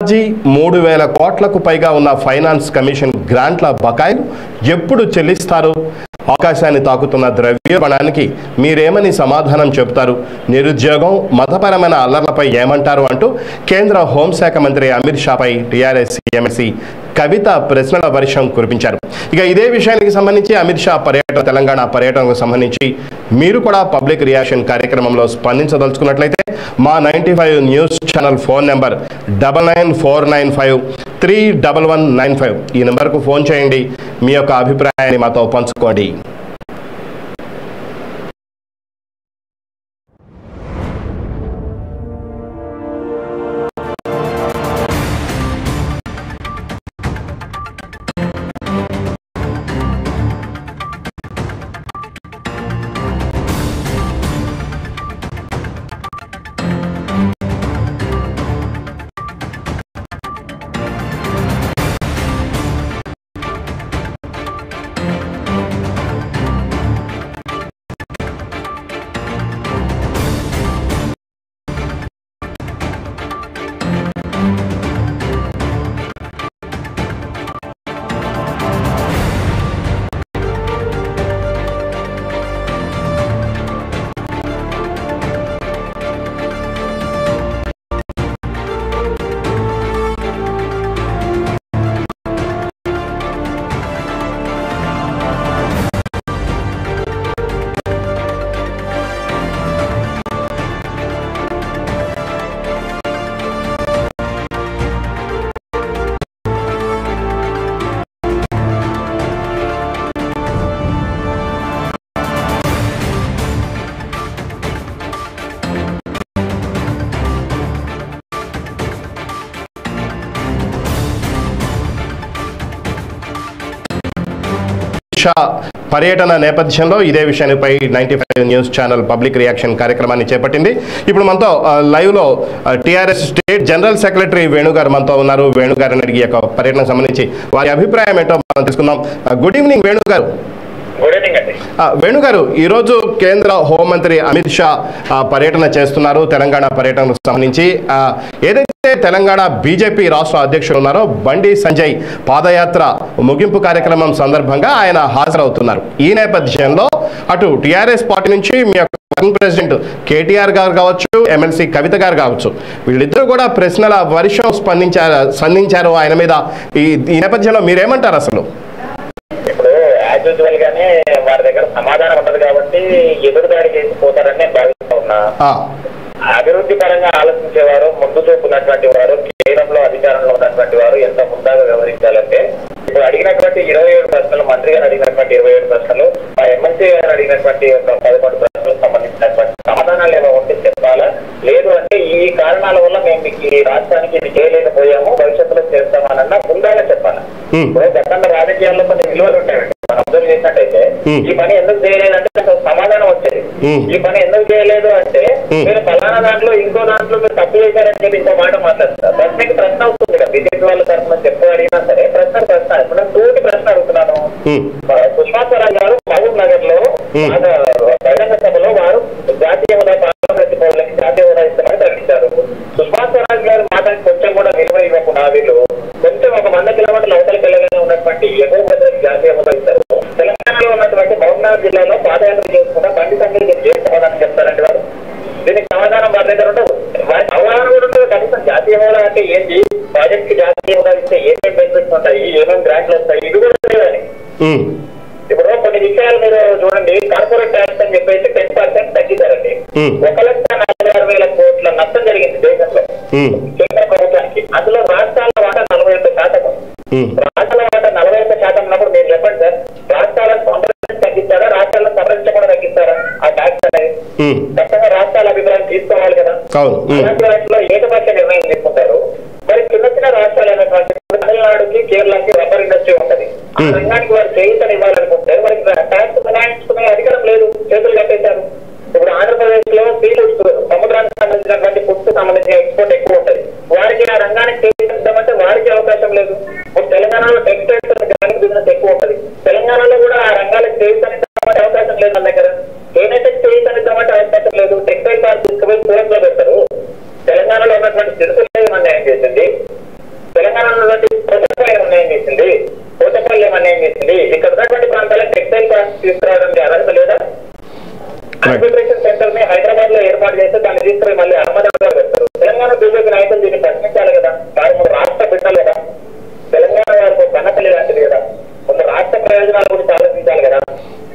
Charge మూడు వేల కోట్లకు పైగా ఉన్న ఫైనాన్స్ కమిషన్ గ్రాంట్ల బకాయిలు ఎప్పుడు చెల్లిస్తారు ఆకాశాన్ని తాకుతున్న ద్రవ్యోల్బణానికి మీరేమని సమాధానం చెబుతారు నిరుద్యోగం మతపరమైన అల్లర్లపై ఏమంటారు అంటూ కేంద్ర హోంశాఖ మంత్రి అమిత్ షాపై టీఆర్ఎస్ ఎమ్మెల్సీ కవిత ప్రశ్నల వర్షం కురిపించారు ఇక ఇదే విషయానికి సంబంధించి అమిత్ షా పర్యటన తెలంగాణ పర్యటనకు సంబంధించి మీరు కూడా పబ్లిక్ రియాక్షన్ కార్యక్రమంలో స్పందించదలుచుకున్నట్లయితే మా ninety five news channel phone number double nine four nine five three double one nine five ఈ నెంబర్కు ఫోన్ చేయండి మీ యొక్క అభిప్రాయాన్ని మాతో పంచుకోండి షా పర్యటన నేపథ్యంలో ఇదే విషయానిపై ninety five news channel public reaction కార్యక్రమాన్ని చేపట్టింది ఇప్పుడు మనతో ఆ, లైవ్లో టీఆర్ఎస్ స్టేట్ జనరల్ సెక్రటరీ వేణుగారు మనతో ఉన్నారు వేణుగారిని అడిగి ఈ యొక్క పర్యటనకు సంబంధించి వారి అభిప్రాయం ఏంటో మనం తెలుసుకుందాం ఆ, గుడ్ ఈవినింగ్ వేణుగారు గుడ్ ఈవినింగ్ అండి ఆ, వేణుగారు ఈరోజు కేంద్ర హోంమంత్రి అమిత్ షా ఆ, పర్యటన చేస్తున్నారు తెలంగాణ పర్యటనకు సంబంధించి ఆ, ఏదైతే తెలంగాణ బీజేపీ రాష్ట్ర అధ్యక్షుడు ఉన్నారో బండి సంజయ్ పాదయాత్ర ముగింపు కార్యక్రమం సందర్భంగా ఆయన హాజరవుతున్నారు ఈ నేపథ్యంలో అటు టీఆర్ఎస్ పార్టీ నుంచి మీ యొక్క వర్కింగ్ ప్రెసిడెంట్ కేటీఆర్ గారు కావచ్చు ఎమ్మెల్సీ కవిత గారు కావచ్చు వీళ్ళిద్దరూ కూడా ప్రశ్నల వర్షం స్పందించారు సంధించారు ఆయన మీద ఈ ఈ నేపథ్యంలో మీరేమంటారు అసలు ఇప్పుడు యాజ్ యూజువల్ గానే వారి దగ్గర సమాధానం ఉండదు కాబట్టి ఎదురుదాడి చేసి పోతారని నేను భావిస్తూ ఉన్నా ఆ, అభివృద్ధి పరంగా ఆలోచించేవారు ముందు చూపు ఉన్నటువంటి వారు కేంద్రంలో అధికారంలో ఉన్నటువంటి వారు ఎంత ముందాగా వ్యవహరించాలంటే ఇప్పుడు అడిగినటువంటి ఇరవై ఏడు ప్రశ్నలు మంత్రి గారు అడిగినటువంటి ఇరవై ఏడు ప్రశ్నలు ఆ ఎమ్మెల్సీ గారు అడిగినటువంటి ఒక పదకొండు ప్రశ్నలకు సంబంధించినటువంటి సమాధానాలు ఏమో ఉంటే చెప్పాలా లేదు అంటే ఈ కారణాల వల్ల మేము మీకు ఈ రాష్ట్రానికి ఇది చేయలేకపోయాము భవిష్యత్తులో చేస్తామనన్నా ముందాగా చెప్పాలా Hmm. ఇప్పుడు గతంలో రాజకీయాల్లో కొన్ని విలువలు ఉంటాయండి మనం అబ్జర్వ్ చేసినట్టయితే Hmm. ఈ పని ఎందుకు చేయలేదంటే నాకు సమాధానం వచ్చేది Hmm. ఈ పని ఎందుకు చేయలేదు అంటే Hmm. మీరు ఫలానా దాంట్లో ఇంకో దాంట్లో మీరు తప్పు చేశారని చెప్పి ఇంకో మాట మాట్లాడతారు ప్రశ్నకి ప్రశ్న అవుతుంది కదా బీజేపీ వాళ్ళ తరఫున చెప్పు అడిగినా సరే ప్రశ్న ప్రశ్న ఇప్పుడు నేను తోటి ప్రశ్న అడుగుతున్నాను ఉమ్, ఆ, సుష్మా స్వరాజ్ గారు మహబూబ్ నగర్ లో Hmm. బాగా బహిరంగ సభలో వారు జాతీయ హోదా పార్లమెంట్ పౌరులకి జాతీయ హోదా ఇస్తామని ప్రకటించారు సుష్మా స్వరాజ్ గారు మాటకి కొంచెం కూడా విలువ ఇవ్వకుండా వీళ్ళు కొంచెం ఒక వంద కిలోమీటర్ల అవతలకి వెళ్ళగానే ఉన్నటువంటి ఎగువ ప్రజలకు జాతీయ హోదా ఇస్తారు తెలంగాణలో ఉన్నటువంటి మహబూబ్నగర్ జిల్లాలో పాదయాత్ర చేసుకుంటా బండి సంఖ్య ఏ సమాధానం చెప్తారంటే వారు దీనికి సమాధానం వారి దగ్గర ఉండదు వారి అవగాహన కూడా ఉండదు కనీసం జాతీయ హోదా అంటే ఏంటి ప్రాజెక్ట్ కి జాతీయ హోదా ఇస్తే ఏమేమి బెనిఫిట్స్ ఉంటాయి ఏమేమి గ్రాంట్లు వస్తాయి ఇది కూడా తెలియదని ఉమ్, ఇప్పుడు కొన్ని విషయాలు మీరు చూడండి కార్పొరేట్ ట్యాక్స్ అని చెప్పేసి టెన్ పర్సెంట్ తగ్గించారండి Hmm. ఒక లక్ష నలభై ఆరు వేల కోట్ల నష్టం జరిగింది దేశంలో ఉమ్, కేంద్ర ప్రభుత్వానికి అందులో రాష్ట్రాల వాటా నలభై ఒక్క శాతం ఉమ్. రాష్ట్రాల వాటా నలభై ఒక్క శాతం ఉన్నప్పుడు మీరు చెప్పండి సార్ రాష్ట్రాలను సంరక్షణ తగ్గిస్తారా రాష్ట్రాలను సంరక్షణ తగ్గిస్తారా ఆ ట్యాక్స్ అనేది ఉమ్, ఖచ్చితంగా రాష్ట్రాల అభిప్రాయం తీసుకోవాలి కదా అవును ఉమ్, అలాంటి వాటిలో ఏకపక్ష నిర్ణయం తీసుకుంటారు మరి చిన్న చిన్న రాష్ట్రాలు అయినటువంటి తమిళనాడుకి కేరళకి రబ్బర్ ఇండస్ట్రీ ఉంటది ఆ Hmm. రంగానికి వారు చేయుతని ఇవ్వాలనుకుంటే వారికి ట్యాక్స్ మినహాయించుకునే అధికారం లేదు చేతులు కట్టేశారు ఇప్పుడు ఆంధ్రప్రదేశ్ లో సీ ఫుడ్స్ సముద్రానికి సంబంధించినటువంటి ఫుడ్స్ సంబంధించిన ఎక్స్పోర్ట్ ఎక్కువ ఉంటది వారికి ఆ రంగానికి చేయించమంటే వారికి అవకాశం లేదు ఇప్పుడు తెలంగాణలో టెక్స్టైల్స్ గ్రామీణ బిజినెస్ ఎక్కువ ఉంటది తెలంగాణలో కూడా ఆ రంగాలకు చేయించనిద్దామంటే అవకాశం లేదు మన దగ్గర చేనేతకి చేయించనిద్దామంటే అవకాశం లేదు టెక్స్టైల్ పార్క్ తీసుకుపోయి సూరత్ లో పెడతారు తెలంగాణలో ఉన్నటువంటి సిరిసిల్ల మన తెలంగాణలో ఉన్నటువంటి కోటపల్లి నిర్ణయం చేసింది కోటపల్లి ఏమన్యాయం చేసింది ఇక్కడ ఉన్నటువంటి ప్రాంతాలకు టెక్స్టైల్ పార్క్ తీసుకురావడానికి అర్హత లేదా ఆర్బిట్రేషన్ సెంటర్ ని హైదరాబాద్ లో ఏర్పాటు చేస్తే దాన్ని తీసుకుని మళ్ళీ అహ్మదాబాద్ పెడతారు తెలంగాణ బీజేపీ నాయకులు దీన్ని ప్రశ్నించాలి కదా వారు మూడు రాష్ట్ర బిడ్డలు కదా తెలంగాణ వారికి ఘనతలు లాంటిది కదా కొంత రాష్ట్ర ప్రయోజనాల గురించి ఆలోచించాలి కదా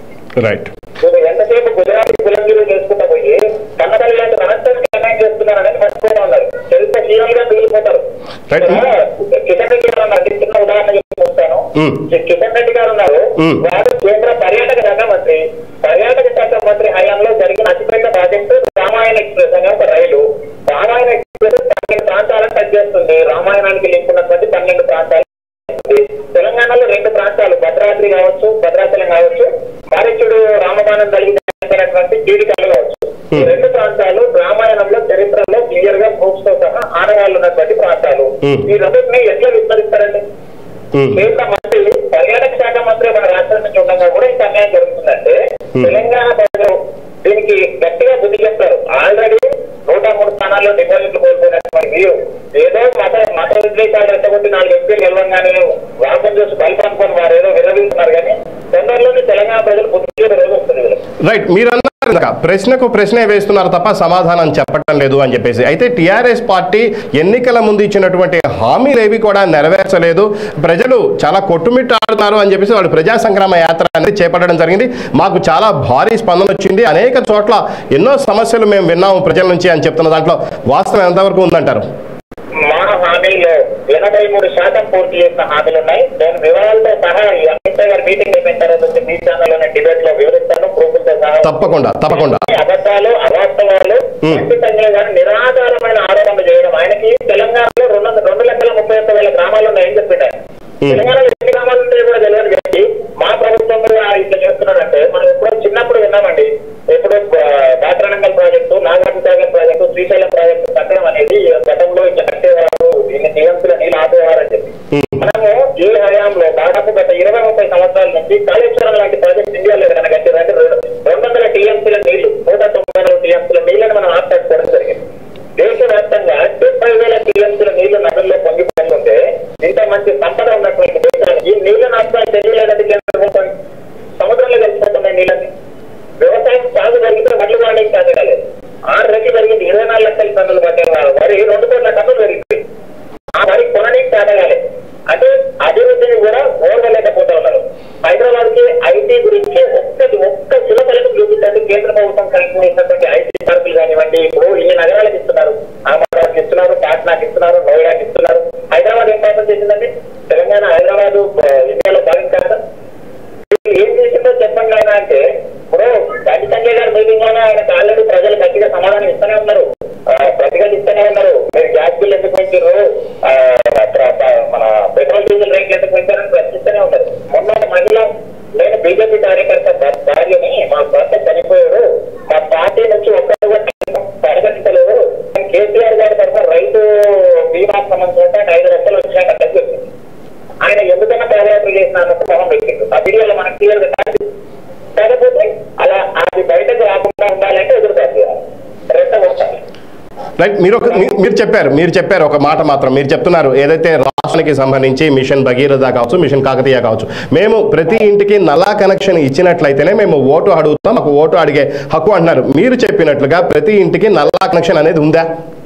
రైట్ మీరు ఎంతసేపు గుజరాత్ కులంగిరి చేసుకుంటా పోయి కన్నతల్లి లాంటి రాష్ట్రానికి నిర్ణయం చేస్తున్నారని మర్చిపోతా ఉన్నారు చరిత్ర క్షీణంగా మిగిలిపోతారు Right. ఇక్కడ కిషన్ రెడ్డి గారు ఉన్నారు చిన్న ఉదాహరణ చెప్తాను Hmm. కిషన్ రెడ్డి గారు ఉన్నారు Hmm. వారు కేంద్ర పర్యాటక శాఖ మంత్రి పర్యాటక శాఖ మంత్రి హయాంలో జరిగిన అతిపెద్ద ప్రాజెక్టు రామాయణ ఎక్స్ప్రెస్ అనే ఒక రైలు రామాయణ ఎక్స్ప్రెస్ పన్నెండు ప్రాంతాలను టచ్ చేస్తుంది రామాయణానికి లింక్ ఉన్నటువంటి పన్నెండు ప్రాంతాలు ఉంది. తెలంగాణలో రెండు ప్రాంతాలు భద్రాద్రి కావచ్చు భద్రాచలం కావచ్చు మారిచుడు రామబాణం కలిగినటువంటి జీవితాలు కావచ్చు ఈ Hmm. రెండు ప్రాంతాలు రామాయణంలో చరిత్రలో క్లియర్ గా ప్రూఫ్స్ తో సహా ఆనవాళ్ళు ఉన్నటువంటి ప్రాంతాలు Hmm. ఈ రెండింటిని ఎట్లా విస్తరిస్తారండి ఉమ్. కేంద్ర మంత్రి పర్యాటక శాఖ మంత్రి మన రాష్ట్రం నుంచి ఉండగా కూడా ఇంత అన్యాయం జరుగుతుందంటే Hmm. తెలంగాణ ప్రజలు దీనికి గట్టిగా బుద్ధి చెప్తారు ఆల్రెడీ నూట మూడు స్థానాల్లో డిపాజిట్లు కోల్పోయినటువంటి మీరు ఏదో మత మత విద్వేషాలు రెచ్చగొట్టి నాలుగు ఎంపీలు గెలవంగానే వాపం చేసి బయట అనుకుని వారు ఏదో విరవీస్తున్నారు కానీ తొందరలోనే తెలంగాణ ప్రజలు బుద్ధి చెప్పే రోజు వస్తుంది వీళ్ళకి. రైట్ మీరు అన్నారు ఇందాక, ప్రశ్నకు ప్రశ్నే వేస్తున్నారు తప్ప సమాధానం చెప్పటం లేదు అని చెప్పేసి అయితే టీఆర్ఎస్ పార్టీ ఎన్నికల ముందు ఇచ్చినటువంటి హామీలు ఏవి కూడా నెరవేర్చలేదు ప్రజలు చాలా కొట్టుమిట్టాడుతున్నారు అని చెప్పేసి వాళ్ళు ప్రజా సంగ్రామ యాత్ర అనేది చేపట్టడం జరిగింది మాకు చాలా భారీ స్పందన వచ్చింది అనేక చోట్ల ఎన్నో సమస్యలు మేము విన్నాము ప్రజల నుంచి అని చెప్తున్న దాంట్లో వాస్తవం ఎంతవరకు ఉందంటారు మా హామీలో ఎనభై మూడు శాతం పూర్తి చేసిన హామీలు ఉన్నాయి నేను వివరాలతో సహా ఈ అమిత్ షా గారి మీటింగ్ అయిపోయిన తర్వాత వచ్చి మీ ఛానల్లోనే డిబేట్ లో వివరిస్తాను ప్రూఫ్లతో సహా తప్పకుండా తప్పకుండా ఈ అబద్ధాలు అవాస్తవాలు Hmm. ఖచ్చితంగా కానీ నిరాధారమైన ఆరోపణలు చేయడం ఆయనకి తెలంగాణలో రెండు రెండు లక్షల ముప్పై ఒక్క వేల గ్రామాలు ఉన్నాయని చెప్పిండు ఆయన. Hmm. తెలంగాణలో ఎన్ని గ్రామాలు ఉంటాయో కూడా తెలియదు వ్యక్తి మా ప్రభుత్వం కూడా ఇట్లా చేస్తున్నాడంటే మనం ఎప్పుడో చిన్నప్పుడు విన్నామండి ఎప్పుడో దాత్రానంగల్ project Nagarjuna Sagar project Srisailam project కట్టడం అనేది గతంలో ఇట్లా కట్టేవారు దీన్ని టీఎంసీలో నీళ్ళు ఆపేవారని చెప్పి Hmm. మనము ఈ హయాంలో దాదాపు గత ఇరవై ముప్పై సంవత్సరాల నుంచి కాళేశ్వరం లాంటి ప్రాజెక్ట్ ఇండియాలో ఏదైనా కట్టారంటే రెండు రెండు వందల టీఎంసీల నీళ్లు నూట తొంభై నాలుగు టీఎంసీల నీళ్లను మనం ఆపేసుకోవడం జరిగింది దేశవ్యాప్తంగా డెబ్బై వేల టీఎంసీల నీళ్లు నదుల్లో పొంగిపోతుంటే ఇంత మంచి సంపద ఉన్నటువంటి దేశానికి నీళ్లు నష్టాలు తెలియలేదంటే కేంద్ర ప్రభుత్వం సముద్రంలో కలిసిపోతున్నాయి నీళ్ళని వ్యవసాయం సాగు జరిగితే వడ్లు వాడేకి సాగలేదు ఆరు రెట్లు జరిగింది ఇరవై నాలుగు లక్షల టన్నులు పట్టే వరి రెండు కోట్ల టన్నులు పెరిగింది ఆ వరి కొననీకి సాగలేదు అంటే అభివృద్ధిని కూడా ఓర్వలేకపోతా ఉన్నారు హైదరాబాద్ కి ఐటీ గురించి ఒక్కటి ఒక్క సులభలకు చూపించండి కేంద్ర ప్రభుత్వం కల్పించినటువంటి ఐటీ పార్కులు కానివ్వండి ఇప్పుడు ఇన్ని నగరాలకు ఇస్తున్నారు అహ్మదాబాద్ ఇస్తున్నారు పాట్నాకి ఇస్తున్నారు నోయిడాకి ఇస్తున్నారు హైదరాబాద్ ఏం పాపం చేసిందండి తెలంగాణ హైదరాబాద్ ఇండియాలో భావించారా వీళ్ళు ఏం చేసిందో చెప్పండి ఆయన అంటే ఇప్పుడు బండి సంజయ్ గారి మీటింగ్ లోనే ఆయనకు ఆల్రెడీ ప్రజలు గట్టిగా సమాధానం ఇస్తూనే ఉన్నారు ఆ, ప్రతిఘటిస్తూనే ఉన్నారు మీరు గ్యాస్ బిల్ ఎందుకు పెంచారు ఆ, ప్ర- ప్ర- మన పెట్రోల్ డీజిల్ రేట్లు ఎందుకు పెంచారని ప్రశ్నిస్తూనే ఉన్నారు మొన్న ఒక మహిళ నేను బీజేపీ కార్యకర్త భ- భార్యని మా భర్త చనిపోయాడు మా పార్టీ నుంచి ఒక్కరు కూడా పరిగణించలేదు కానీ కేసీఆర్ గారి తరఫున రైతు బీమా సంబంధించిన ఐదు లక్షలు వచ్చాక చెప్పింది ఆయన ఎందుకన్నా పాదయాత్ర చేసిన అన్నట్టు మొహం పెట్టిండు ఆ వీడియోలో మనకు క్లియర్ గా కాదు కాకపోతే అలా అది బయటకు రాకుండా ఉండాలంటే ఎదురుతారు రెచ్చగొట్టాలి రైట్ మీరు ఒక మీ- మీరు చెప్పారు మీరు చెప్పారు ఒక మాట మాత్రం మీరు చెప్తున్నారు ఏదైతే రాష్ట్రానికి సంబంధించి మిషన్ భగీరథ కావచ్చు మిషన్ కాకతీయ కావచ్చు మేము ప్రతి ఇంటికి నల్లా కనెక్షన్ ఇచ్చినట్లయితేనే మేము ఓటు అడుగుతాం మాకు ఓటు అడిగే హక్కు అంటున్నారు మీరు చెప్పినట్లుగా ప్రతి ఇంటికి నల్లా కనెక్షన్ అనేది ఉందా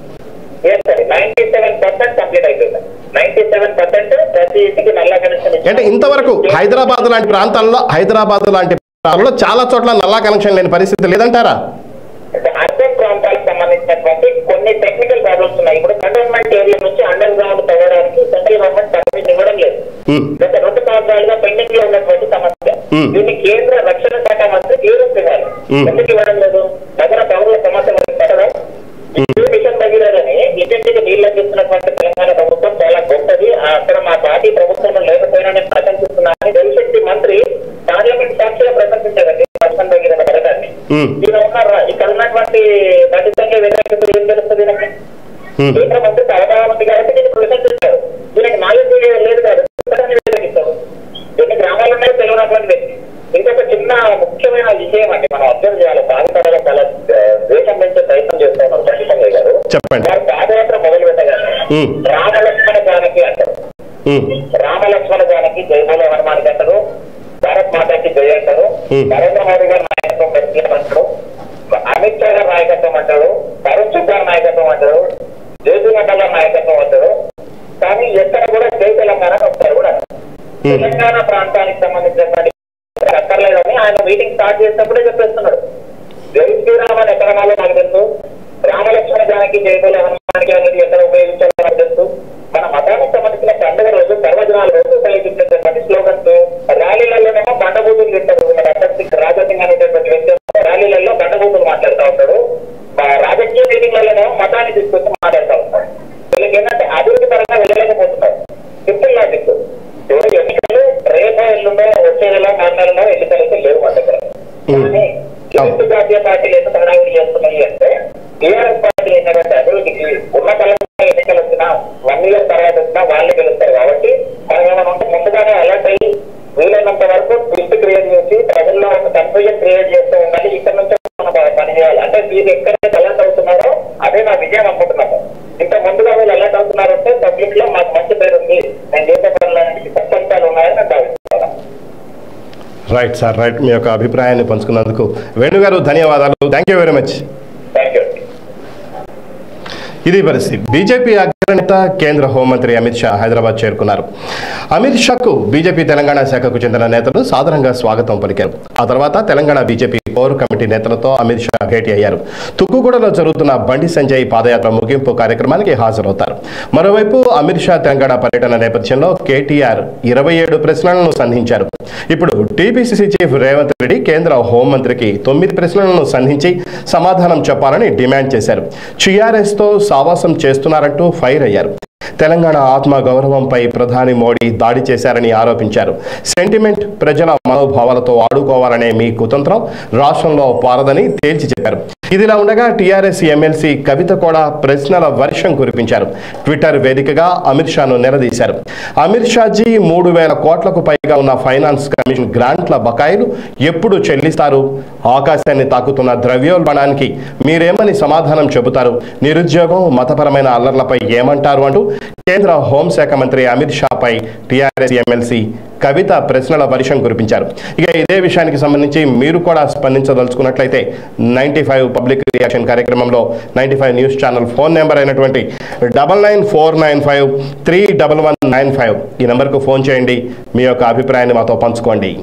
నైన్టీ సెవెన్ పర్సెంట్ కంప్లీట్ అయిపోయింది నైన్టీ సెవెన్ పర్సెంట్ ప్రతి ఇంటికి నల్ల కనెక్షన్ అంటే ఇంతవరకు హైదరాబాద్ లాంటి ప్రాంతాల్లో హైదరాబాద్ లాంటి ప్రాంతాల్లో చాలా చోట్ల నల్లా కనెక్షన్ లేని పరిస్థితి లేదంటారా అర్బన్ ప్రాంతాలకు సంబంధించినటువంటి కొన్ని టెక్నికల్ ప్రాబ్లమ్స్ ఉన్నాయి ఇప్పుడు కంటోన్మెంట్ ఏరియా నుంచి అండర్ గ్రౌండ్ తవ్వడానికి సెంట్రల్ గవర్నమెంట్ పర్మిషన్ ఇవ్వడం లేదు ఉమ్, గత రెండు సంవత్సరాలుగా పెండింగ్ లో ఉన్నటువంటి సమస్య Hmm. దీన్ని కేంద్ర రక్షణ శాఖ మంత్రి క్లియరెన్స్ ఇవ్వాలి Hmm. ఎందుకు ఇవ్వడం లేదు నగర పౌరుల సమస్య మనకి పెట్టడం ఈ మిషన్ భగీరథని ఇంటింటికి నీళ్ళు అందిస్తున్నటువంటి తెలంగాణ ప్రభుత్వం చాలా గొప్పది ఆ అక్కడ మా పార్టీ ప్రభుత్వంలో లేకపోయినా నేను ప్రశంసిస్తున్నానని జలశక్తి మంత్రి పార్లమెంట్ సాక్షిగా ప్రశంసించారండి మిషన్ భగీరథ పథకాన్ని ఉమ్, ఈయన ఉన్న ఇక్కడ ఉన్నటువంటి ఖచ్చితంగా వ్యతిరేకత ఏం తెలుస్తుంది ఈయనకి? ఉమ్. కేంద్ర మంత్రి అవగాహన ఉంది కాబట్టి దీన్ని ప్రశంసించారు దీనికి నాలెడ్జ్ లేదు కాదు పుస్తకాన్ని వ్యతిరేకిస్తారు ఎన్ని గ్రామాలు ఉన్నాయో తెలియనటువంటి వ్యక్తి ఇంకొక చిన్న ముఖ్యమైన విషయం అండి మనం అర్థం చేయాలి పాలకడలో చాలా ఆ, ద్వేషం పెంచే ప్రయత్నం చేస్తున్నారు చంద్రశేఖర్ గారు చెప్పండి వారు పాదయాత్ర మొదలు పెట్టగానే ఉమ్. రామలక్ష్మణ జానకి అంటారు ఉమ్, రామలక్ష్మణ జానకి జయమూల హనుమాన్ అంటారు భారత్ మాతాకి జయ అంటారు Hmm. నరేంద్ర మోడీ గారి నాయకత్వం బతికేం అంటారు అమిత్ షా గారి నాయకత్వం అంటారు తరుణ్ చుక్ గారి నాయకత్వం అంటారు జేపీ నడ్డా గారి నాయకత్వం అంటారు కానీ ఎక్కడ కూడా జై తెలంగాణ అని ఒకసారి కూడా అనరు. Hmm. తెలంగాణ ప్రాంతానికి సంబంధించినటువంటి అక్కర్లేదని ఆయన మీటింగ్ స్టార్ట్ చేసినప్పుడే చెప్పేస్తున్నాడు జై శ్రీరామ్ అని ఎక్కడ అనాలో నాకు తెలుసు రామలక్ష్మణ జానకి జయబోల హనుమానికి అనేది ఎక్కడ ఉపయోగించాలో నాకు తెలుసు మన మతానికి సంబంధించిన పండుగ రోజు పర్వదినాల రోజు ఉపయోగించేటటువంటి స్లోగన్స్ ర్యాలీలలోనేమో బండబూతులు తింటారు మన అబ్బర్ సింగ్ రాజా సింగ్ అనేటటువంటి వ్యక్తి ఏమో ర్యాలీలలో బండబూతులు మాట్లాడుతూ ఉంటాడు మా రాజకీయ మీటింగ్లలోనేమో మతాన్ని తీసుకొచ్చి మాట్లాడుతూ ఉంటాడు వీళ్ళకి ఏంటంటే అభివృద్ధి పరంగా వెళ్ళలేకపోతున్నారు సింపుల్ లాజిక్ ఇప్పుడు ఎన్నికలు రేపో ఎల్లుండో వచ్చే నెల నాలుగు నెలలో ఎన్నికలు అయితే లేవు మన దగ్గర Hmm. కానీ తెలుగు జాతీయ పార్టీలు ఎంత హడావిడి చేస్తున్నాయి అంటే టీఆర్ఎస్ పార్టీ ఏంటంటే అభివృద్ధికి ఉన్న కాలంలో ఎన్నికలు వచ్చినా వన్ ఇయర్ తర్వాత వచ్చినా వాళ్ళే గెలుస్తారు కాబట్టి మనం ఏమైనా ఉంటే ముందుగానే అలర్ట్ అయ్యి వీలైనంత వరకు ట్విస్ట్ క్రియేట్ చేసి ప్రజల్లో ఒక కన్ఫ్యూజన్ క్రియేట్ చేస్తూ ఉండాలి ఇక్కడ నుంచి మనం పని చేయాలి అంటే వీళ్ళు ఎక్కడైతే అలర్ట్ అవుతున్నారో అదే నా విజయం అనుకుంటున్నాము ఇంత ముందుగా వీళ్ళు అలర్ట్ అవుతున్నారంటే పబ్లిక్ లో మాకు మంచి పేరు ఉంది నేను చేసే పనులన్నింటికి సత్ఫలితాలు ఉన్నాయని నేను భావిస్తున్నాను రైట్ సార్ రైట్ మీ యొక్క అభిప్రాయాన్ని పంచుకున్నందుకు వేణుగారు ధన్యవాదాలు thank you very much thank you ఇది పరిస్థితి బీజేపీ అగ్రనేత కేంద్ర హోంమంత్రి అమిత్ షా హైదరాబాద్ చేరుకున్నారు అమిత్ షాకు బీజేపీ తెలంగాణ శాఖకు చెందిన నేతలు సాధారణంగా స్వాగతం పలికారు ఆ తర్వాత తెలంగాణ బీజేపీ కోర్ కమిటీ నేతలతో అమిత్ షా భేటీ అయ్యారు తుక్కుగూడలో జరుగుతున్న బండి సంజయ్ పాదయాత్ర ముగింపు కార్యక్రమానికి హాజరవుతారు మరోవైపు అమిత్ షా తెలంగాణ పర్యటన నేపథ్యంలో కేటీఆర్ ఇరవై ఏడు ప్రశ్నలను సంధించారు ఇప్పుడు టీపీసీసీ చీఫ్ రేవంత్ రెడ్డి కేంద్ర హోంమంత్రికి తొమ్మిది ప్రశ్నలను సంధించి సమాధానం చెప్పాలని డిమాండ్ చేశారు టీఆర్ఎస్తో సావాసం చేస్తున్నారంటూ ఫైర్ అయ్యారు తెలంగాణ ఆత్మ గౌరవంపై ప్రధాని మోడీ దాడి చేశారని ఆరోపించారు సెంటిమెంట్ ప్రజల మనోభావాలతో ఆడుకోవాలనే మీ కుతంత్రం రాష్ట్రంలో పారదని తేల్చి చెప్పారు ఇదిలా ఉండగా టీఆర్ఎస్ ఎమ్మెల్సీ కవిత కూడా ప్రశ్నల వర్షం కురిపించారు ట్విట్టర్ వేదికగా అమిత్ షాను నిలదీశారు అమిత్ షాజీ మూడు వేల కోట్లకు పైగా ఉన్న ఫైనాన్స్ కమిషన్ గ్రాంట్ల బకాయిలు ఎప్పుడు చెల్లిస్తారు ఆకాశాన్ని తాకుతున్న ద్రవ్యోల్బణానికి మీరేమని సమాధానం చెబుతారు నిరుద్యోగం మతపరమైన అల్లర్లపై ఏమంటారు అంటూ కేంద్ర హోంశాఖ మంత్రి అమిత్ షాపై టీఆర్ఎస్ ఎమ్మెల్సీ కవిత ప్రశ్నల వర్షం కురిపించారు ఇక ఇదే విషయానికి సంబంధించి మీరు కూడా స్పందించదలుచుకున్నట్లయితే నైంటీ ఫైవ్ పబ్లిక్ రియాక్షన్ కార్యక్రమంలో ninety five news channel phone number అయినటువంటి double nine four nine five three double one nine five ఈ నెంబర్కు ఫోన్ చేయండి మీ యొక్క అభిప్రాయాన్ని మాతో పంచుకోండి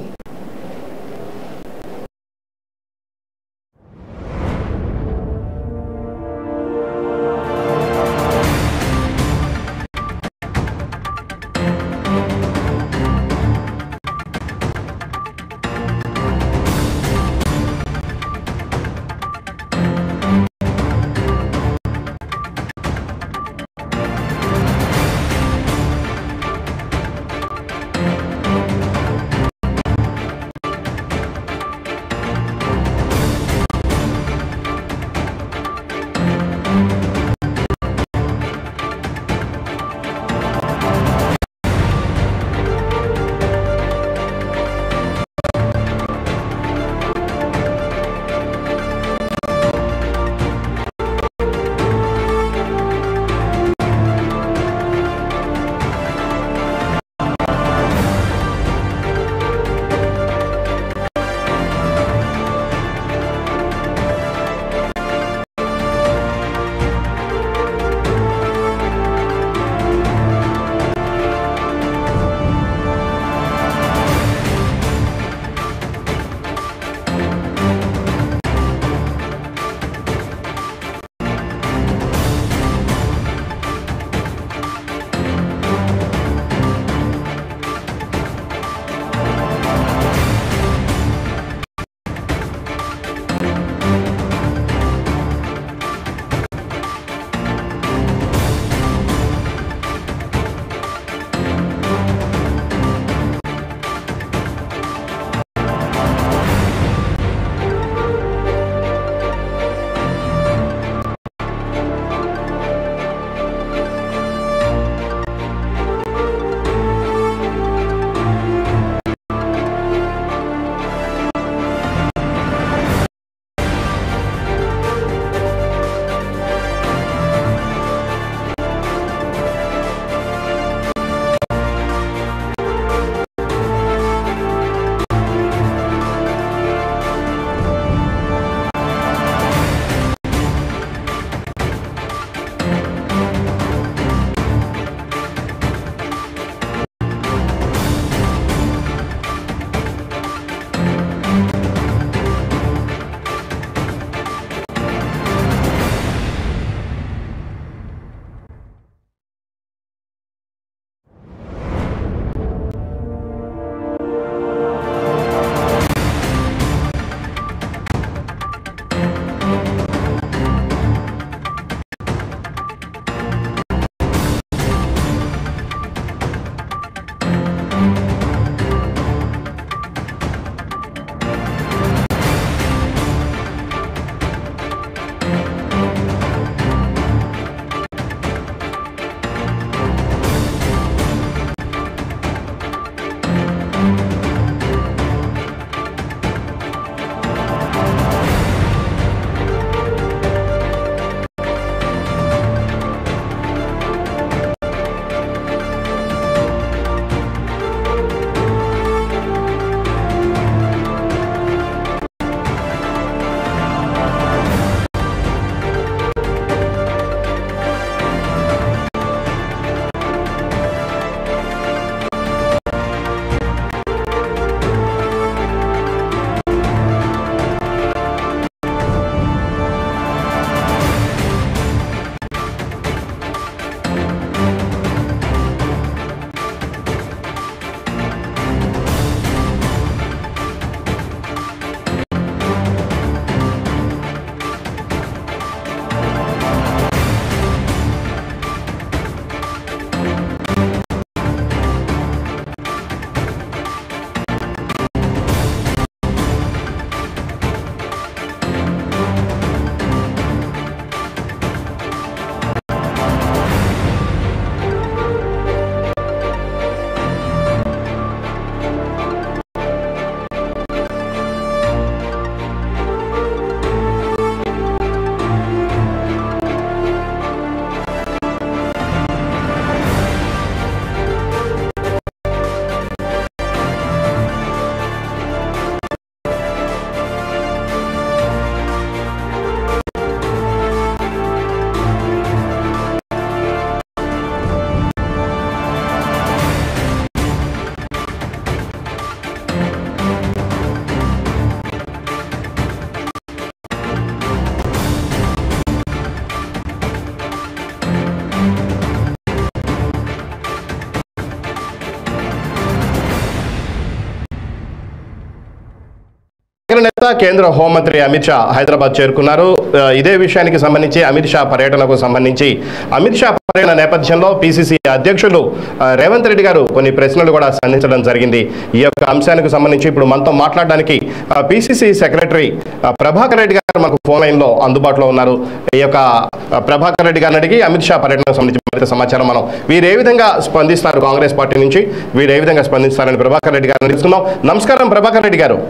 నేత కేంద్ర హోంమంత్రి అమిత్ షా హైదరాబాద్ చేరుకున్నారు ఆ, ఇదే విషయానికి సంబంధించి అమిత్ షా పర్యటనకు సంబంధించి అమిత్ షా పర్యటన నేపథ్యంలో పిసిసి అధ్యక్షులు ఆ, రేవంత్ రెడ్డి గారు కొన్ని ప్రశ్నలు కూడా సంధించడం జరిగింది ఈ యొక్క అంశానికి సంబంధించి ఇప్పుడు మనతో మాట్లాడడానికి పిసిసి సెక్రటరీ ఆ, ప్రభాకర్ రెడ్డి గారు మనకు ఫోన్ లైన్లో అందుబాటులో ఉన్నారు ఈ యొక్క ఆ, ప్రభాకర్ రెడ్డి గారిని అడిగి అమిత్ షా పర్యటనకు సంబంధించి మరింత సమాచారం మనం వీరు ఏ విధంగా స్పందిస్తారు కాంగ్రెస్ పార్టీ నుంచి వీరు ఏ విధంగా స్పందిస్తారని ప్రభాకర్ రెడ్డి గారిని తెలుసుకుందాం నమస్కారం ప్రభాకర్ రెడ్డి గారు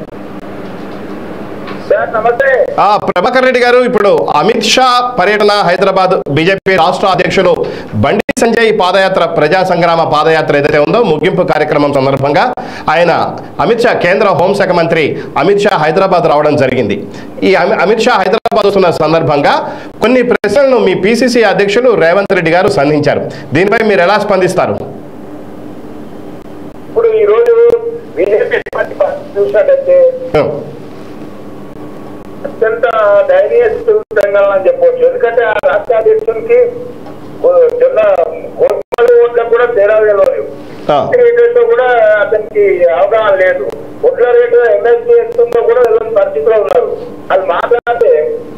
సార్ నమస్తే ఆ ప్రభాకర్ రెడ్డి గారు ఇప్పుడు అమిత్ షా పర్యటన హైదరాబాద్ బీజేపీ రాష్ట్ర అధ్యక్షులు బండి సంజయ్ పాదయాత్ర ప్రజా సంగ్రామ పాదయాత్ర ఏదైతే ఉందో ముగింపు కార్యక్రమం సందర్భంగా ఆయన అమిత్ షా కేంద్ర హోంశాఖ మంత్రి అమిత్ షా హైదరాబాద్ రావడం జరిగింది ఈ అమి- అమిత్ షా హైదరాబాద్ వస్తున్న సందర్భంగా కొన్ని ప్రశ్నలను మీ పిసిసి అధ్యక్షులు రేవంత్ రెడ్డి గారు సంధించారు దీనిపై మీరు ఎలా స్పందిస్తారు ఇప్పుడు ఈ రోజు బీజేపీ పార్టీ చూసినట్టయితే అత్యంత ధైర్యస్థితంగా అని చెప్పవచ్చు ఎందుకంటే ఆ రాష్ట్ర అధ్యక్షునికి ఓ చిన్న కోట్ల ఓట్లకు కూడా తేడా తెలియదు ఆ. రేటు కూడా అతనికి అవగాహన లేదు ఒట్ల రేటు ఎమ్మెల్సీ ఎంతుందో కూడా తెలియని పరిస్థితిలో ఉన్నారు అది మాట్లాడితే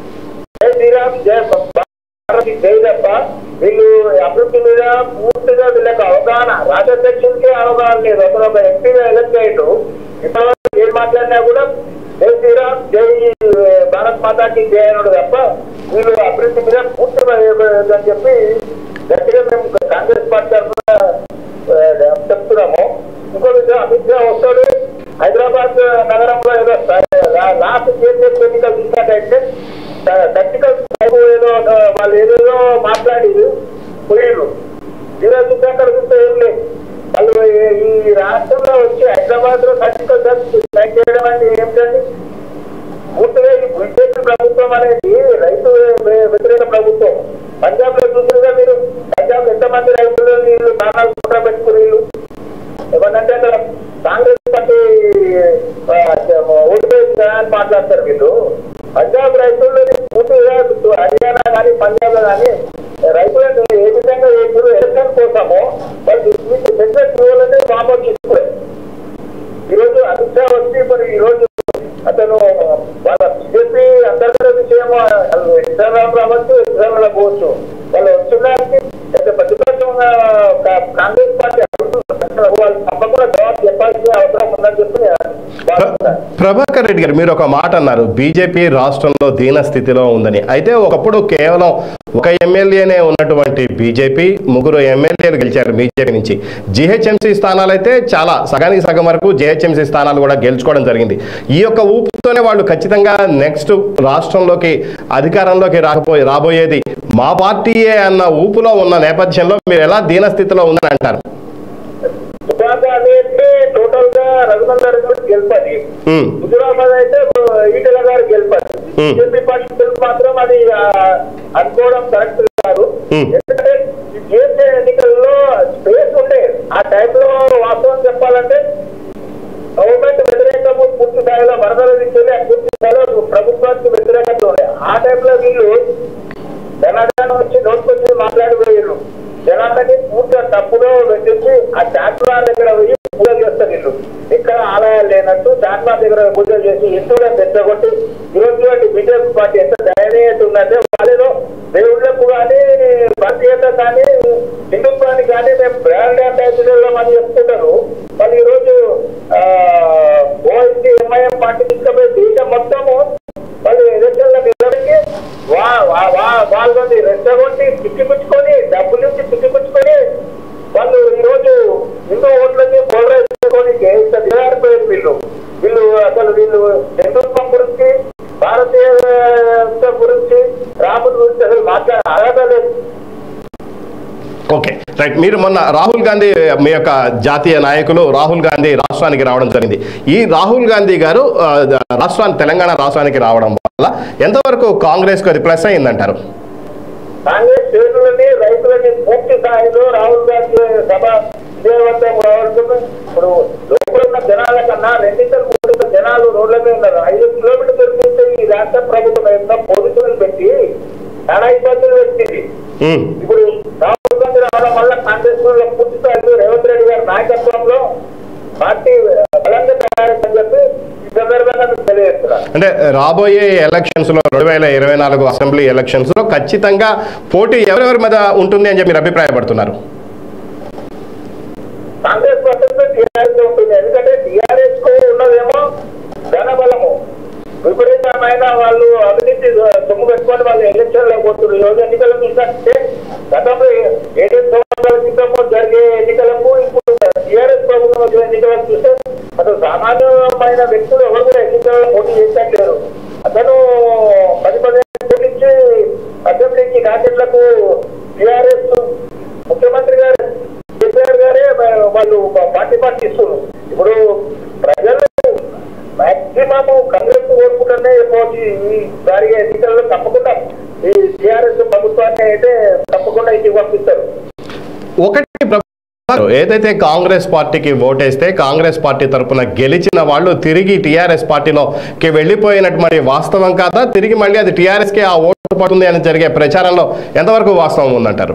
జై శ్రీరామ్ జై భారతి జై తప్ప వీళ్ళు అభివృద్ధి మీద పూర్తిగా వీళ్ళకి అవగాహన రాజ్యాధ్యక్షులకే అవగాహన లేదు అతను ఒక ఎంపీగా ఎలక్ట్ అయ్యాడు ఇప్పటివరకు ఏం మాట్లాడినా కూడా జై శ్రీరామ్ జై భారత్ మాతాకి జై అన్నాడు తప్ప వీళ్ళు అభివృద్ధి మీద పూర్తిగా అని చెప్పి గట్టిగా మేము కాంగ్రెస్ పార్టీ తరఫున ఆ, చెప్తున్నాము ఇంకో విషయం అమిత్ షా వస్తాడు హైదరాబాద్ నగరంలో ఏదో లాస్ట్ కేసీఆర్ ఎన్నికలు చూసినట్టయితే టెక్నికల్ ఏదో ఆ, వాళ్ళు ఏదేదో మాట్లాడి పోయిర్రు ఈరోజు చూస్తే అక్కడ చూస్తే ఏం లేదు వాళ్ళు ఈ- ఈ రాష్ట్రంలో వచ్చి హైదరాబాద్ లో టెక్నికల్ సైన్ చేయడం అంటే ఏమిటండి పూర్తిగా ఈ బీజేపీ ప్రభుత్వం అనేది రైతు వ్య- వ్యతిరేక ప్రభుత్వం పంజాబ్ లో చూసారుగా మీరు పంజాబ్ ఎంతమంది రైతులు వీళ్ళు ప్రాణాలు కుట్ర పెట్టుకుని వీళ్ళు ఏమన్నంటే అక్కడ కాంగ్రెస్ పార్టీ ఆ, ఓటు వేసి అని మాట్లాడతారు వీళ్ళు పంజాబ్ రైతులు పూర్తిగా హర్యానా కానీ పంజాబ్ లో కానీ రైతులను ఏ విధంగా ఇప్పుడు ఎలక్షన్ కోసము వాళ్ళు సెంట్రల్ ఫ్యూల్ వాపస్ తీసుకోలేదు ఈ రోజు అమిత్ షా వచ్చి మరి ఈ రోజు అతను వాళ్ళ బీజేపీ అంతర్గత విషయం ఇన్స్టాగ్రామ్ రావచ్చు ఇన్స్టాగ్రామ్ పోవచ్చు వాళ్ళు వచ్చడానికి అయితే ప్రతిపక్షంగా కా- కాంగ్రెస్ పార్టీ అడుగుతున్నారు. వాళ్ళు తప్పకుండా జవాబు చెప్పాల్సిన అవసరం ఉందని చెప్పి నేను భావిస్తున్నాను. ప్రభాకర్ రెడ్డి గారు మీరు ఒక మాట అన్నారు బీజేపీ రాష్ట్రంలో దీన స్థితిలో ఉందని అయితే ఒకప్పుడు కేవలం ఒక ఎమ్మెల్యేనే ఉన్నటువంటి బీజేపీ ముగ్గురు ఎమ్మెల్యేలు గెలిచారు బీజేపీ నుంచి జిహెచ్ఎంసీ స్థానాలు అయితే చాలా సగానికి సగం వరకు జిహెచ్ఎంసీ స్థానాలు కూడా గెలుచుకోవడం జరిగింది ఈ యొక్క ఊపుతోనే వాళ్ళు ఖచ్చితంగా నెక్స్ట్ రాష్ట్రంలోకి అధికారంలోకి రాకపోయి రాబోయేది మా పార్టీయే అన్న ఊపులో ఉన్న నేపథ్యంలో మీరు ఎలా దీన స్థితిలో ఉందని అంటారు సుజాత అనేది టోటల్ గా రఘునందన్ గారు గెలుపది ఉమ్, హుజురాబాద్ అయితే ఈటెల గారు గెలుపది Hmm. బీజేపీ పార్టీ గెలుపు మాత్రం అది ఆ, అనుకోవడం కరెక్ట్ కాదు Hmm. ఎందుకంటే ఈ చేసే ఎన్నికల్లో స్పేస్ ఉండే ఆ టైంలో వాస్తవం చెప్పాలంటే గవర్నమెంట్ వ్యతిరేకము పూర్తి స్థాయిలో వరదలు తీసుకెళ్ళి ఆ పూర్తి స్థాయిలో ప్రభుత్వానికి వ్యతిరేకత ఉండే ఆ టైంలో వీళ్ళు జనార్దన్ వచ్చి నోటుకొచ్చి మాట్లాడిపోయారు జనార్దని పూర్తిగా తప్పులో పెట్టించి ఆ చాట్మాన్ దగ్గర పోయి పూజ చేస్తారు వీళ్ళు ఇక్కడ ఆలయాలు లేనట్టు చాట్మాన్ దగ్గర పూజ చేసి హిందువులను తెచ్చగొట్టి ఈరోజు చూడండి బీజేపీ పార్టీ ఎంత దయనీయత ఉందంటే వాళ్ళలో దేవుళ్ళకు కానీ భారతీయత కానీ హిందుత్వానికి కానీ మేము బ్రాండ్ అంబాసిడర్లం అని చెప్తుంటారు వాళ్ళు ఈరోజు ఓఎస్సీ ఎంఐఎం పార్టీ తీసుకుపోయి దేశం మొత్తము వాళ్ళు ఎలక్షన్ల నిలబెట్టి వా- వా- వా- వాళ్ళని రెచ్చగొట్టి పిచ్చిపుచ్చుకొని డబ్బులు ఇచ్చి పిచ్చిపుచ్చుకొని వాళ్ళు ఈరోజు హిందూ ఓట్లకి పోలరైజేసుకొని ఇంత దిగారిపోయారు వీళ్ళు వీళ్ళు అసలు వీళ్ళు హిందుత్వం గురించి భారతీయ గురించి రాముడి గురించి అసలు మాట్లాడే అర్హత లేదు ఓకే రైట్ మీరు మొన్న రాహుల్ గాంధీ మీ యొక్క జాతీయ నాయకులు రాహుల్ గాంధీ రాష్ట్రానికి రావడం జరిగింది ఈ రాహుల్ గాంధీ గారు ఆ, రాష్ట్రాన్ని తెలంగాణ రాష్ట్రానికి రావడం వల్ల ఎంతవరకు కాంగ్రెస్కు అది ప్లస్ అయిందంటారు కాంగ్రెస్ శ్రేణులని రైతులని పూర్తి స్థాయిలో రాహుల్ గాంధీ సభ విజయవంతం కావాల్సింది ఇప్పుడు లోపల ఉన్న జనాల కన్నా రెండింతలు మూడు జనాలు రోడ్ల మీద ఉన్నారు ఐదు కిలోమీటర్లు చూస్తే ఈ రాష్ట్ర ప్రభుత్వం ఎంత పోలీసులను పెట్టి చాలా ఇబ్బందులు పెట్టింది ఉమ్, ఇప్పుడు రాహుల్ గాంధీ రావడం వల్ల కాంగ్రెస్ లో పూర్తి స్థాయిలో రేవంత్ రెడ్డి గారి నాయకత్వంలో పార్టీ బలంగా తయారైందని చెప్పి ఈ సందర్భంగా మీకు తెలియజేస్తున్నారు అంటే రాబోయే ఎలక్షన్స్లో రెండు వేల ఇరవై నాలుగు అసెంబ్లీ ఎలక్షన్స్లో ఖచ్చితంగా పోటీ ఎవరెవరి మీద ఉంటుంది అని చెప్పి మీరు అభిప్రాయపడుతున్నారు కాంగ్రెస్ పక్షంతో టీఆర్ఎస్ ఉంటుంది ఎందుకంటే టీఆర్ఎస్ కు ఉన్నదేమో ధనబలము విపరీతమైన వాళ్ళు అవినీతి సొమ్ము పెట్టుకొని వాళ్ళు ఎలక్షన్ లో పోతున్నారు ఈ రోజు ఎన్నికలు చూసినట్టే గతంలో ఏడు సంవత్సరాల క్రితము జరిగే ఎన్నికలకు ఇప్పుడు టీఆర్ఎస్ ప్రభుత్వం వచ్చిన ఎన్నికలకు చూస్తే అసలు సామాన్యమైన వ్యక్తులు ఎవరు కూడా ఎన్నికల్లో పోటీ చేసేట్లేరు అతను పది పదిహేను కోట్ల నుంచి అసెంబ్లీకి కాంగ్రెస్లకు టీఆర్ఎస్ ముఖ్యమంత్రి గారు కేసీఆర్ గారే వాళ్ళు పార్టీ పార్టీ ఇస్తున్నారు ఇప్పుడు ప్రజలు మాక్సిమం కాంగ్రెస్ కోరుకుంటూనే పోటీ ఈ సారి ఎన్నికల్లో తప్పకుండా ఈ టీఆర్ఎస్ ప్రభుత్వాన్ని అయితే తప్పకుండా ఇంటికి పంపిస్తారు ఒకటి ప్రభుత్వం ఏదైతే కాంగ్రెస్ పార్టీకి ఓటేస్తే కాంగ్రెస్ పార్టీ తరపున గెలిచిన వాళ్ళు తిరిగి టీఆర్ఎస్ పార్టీలోకి వెళ్ళిపోయినట్టు మరి వాస్తవం కాదా తిరిగి మళ్ళీ అది టీఆర్ఎస్కే ఆ ఓటు పడుతుంది అని జరిగే ప్రచారంలో ఎంతవరకు వాస్తవం ఉందంటారు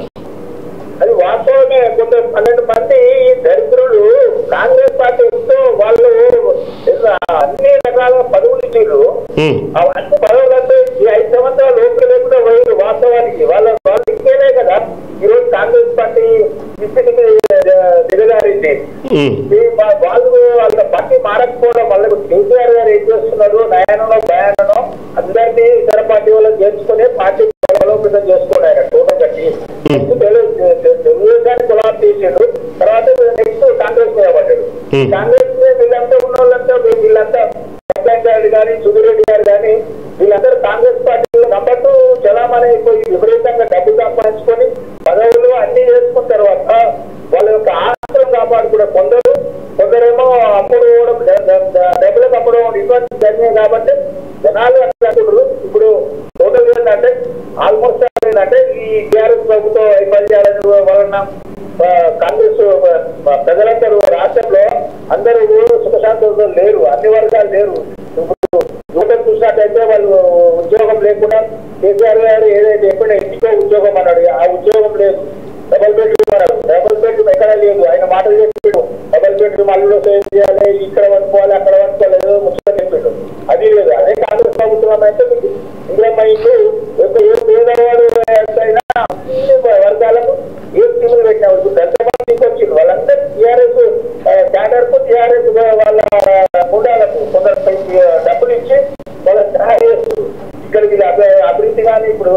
అది వాస్తవమే కొంత పన్నెండు మంది ఈ దరిద్రులు కాంగ్రెస్ పార్టీతో వాళ్ళు ఏదో అన్ని రకాల పదవులు ఇచ్చారు ఉమ్, అన్ని పదవులంటే ఈ ఐదు సంవత్సరాలు ఓపిక లేకుండా పోయారు వాస్తవానికి వాళ్ళ వాళ్ళు ఇంకేనే కదా ఈరోజు కాంగ్రెస్ పార్టీ స్థితికి దిగజారింది ఉమ్, ఈ వా- వాళ్ళు వాళ్ళ పార్టీ మారకపోవడం వల్ల ఇప్పుడు కేసీఆర్ గారు ఏం చేస్తున్నారు నయననో భయాననో అందరినీ ఇతర పార్టీ వాళ్ళని చేర్చుకుని పార్టీ బలోపేతం చేసుకోండి ఆయన టోటల్ కట్టి నెక్స్ట్ తెలు- తెలు- తెలుగుదేశాన్ని కులాలు తీసాడు తర్వాత నెక్స్ట్ కాంగ్రెస్ మీద పడ్డాడు Hmm. కాంగ్రెస్ మీద వీళ్ళంతా ఉన్న వాళ్ళంతా వీ- వీళ్ళంతా వెంకయ్య గారు కానీ సుధీర్ రెడ్డి గారు కానీ వీళ్ళందరూ కాంగ్రెస్ పార్టీలో నమ్మట్టు చలామణి అయిపోయి విపరీతంగా డబ్బు సంపాదించుకొని పదవులు అన్ని చేసుకున్న తర్వాత వాళ్ళ యొక్క ఆస్తులను కాపాడుకునే కొందరు కొందరేమో అప్పుడు పోవడం డ- డ- డ- డబ్బులకు అప్పుడు ఇబ్బంది జరిగాయి కాబట్టి జనాలు అట్లా అంటున్నారు ఇప్పుడు టోటల్ ఏంటంటే ఆల్మోస్ట్ ఏంటంటే ఈ టీఆర్ఎస్ ప్రభుత్వం వైఫల్యాల వలన ఆ, కాంగ్రెస్ ఆ, ప్రజలందరూ రాష్ట్రంలో అందరూ సుఖశాంతులతో లేరు అన్ని వర్గాలు లేరు ఇప్పుడు యువతను చూసినట్టయితే వాళ్ళు ఉద్యోగం లేకుండా కేసీఆర్ గారు ఏదైతే ఎప్పుడైనా ఇంటికో ఉద్యోగం అన్నాడు ఆ ఉద్యోగం లేదు డబల్ బెడ్రూమ్ అన్నాడు డబల్ బెడ్రూమ్ ఎక్కడ లేదు ఆయన మాటలు చెప్పాడు డబల్ బెడ్రూమ్ అల్లులో సేవ్ చేయాలి ఇక్కడ వండుకోవాలి అక్కడ వండుకోవాలి ఏదో ముచ్చట చెప్పాడు అది లేదు అదే కాంగ్రెస్ ప్రభుత్వం అయితే మీకు ఇంద్రమ్మ ఇల్లు యొక్క ఏ పేదవాడు అయినా అన్ని వర్గాలకు ఏ స్కీములు పెట్టినా ఇప్పుడు దళితమంది తీసుకొచ్చింది వాళ్ళందరూ టీఆర్ఎస్ క్యాడర్ కు టీఆర్ఎస్ వాళ్ళ గుండాలకు కొందరు పైకి డబ్బులు ఇచ్చి వాళ్ళ సహాయం చేస్తారు ఇక్కడ వీళ్ళ అభి- అభివృద్ధి కానీ ఇప్పుడు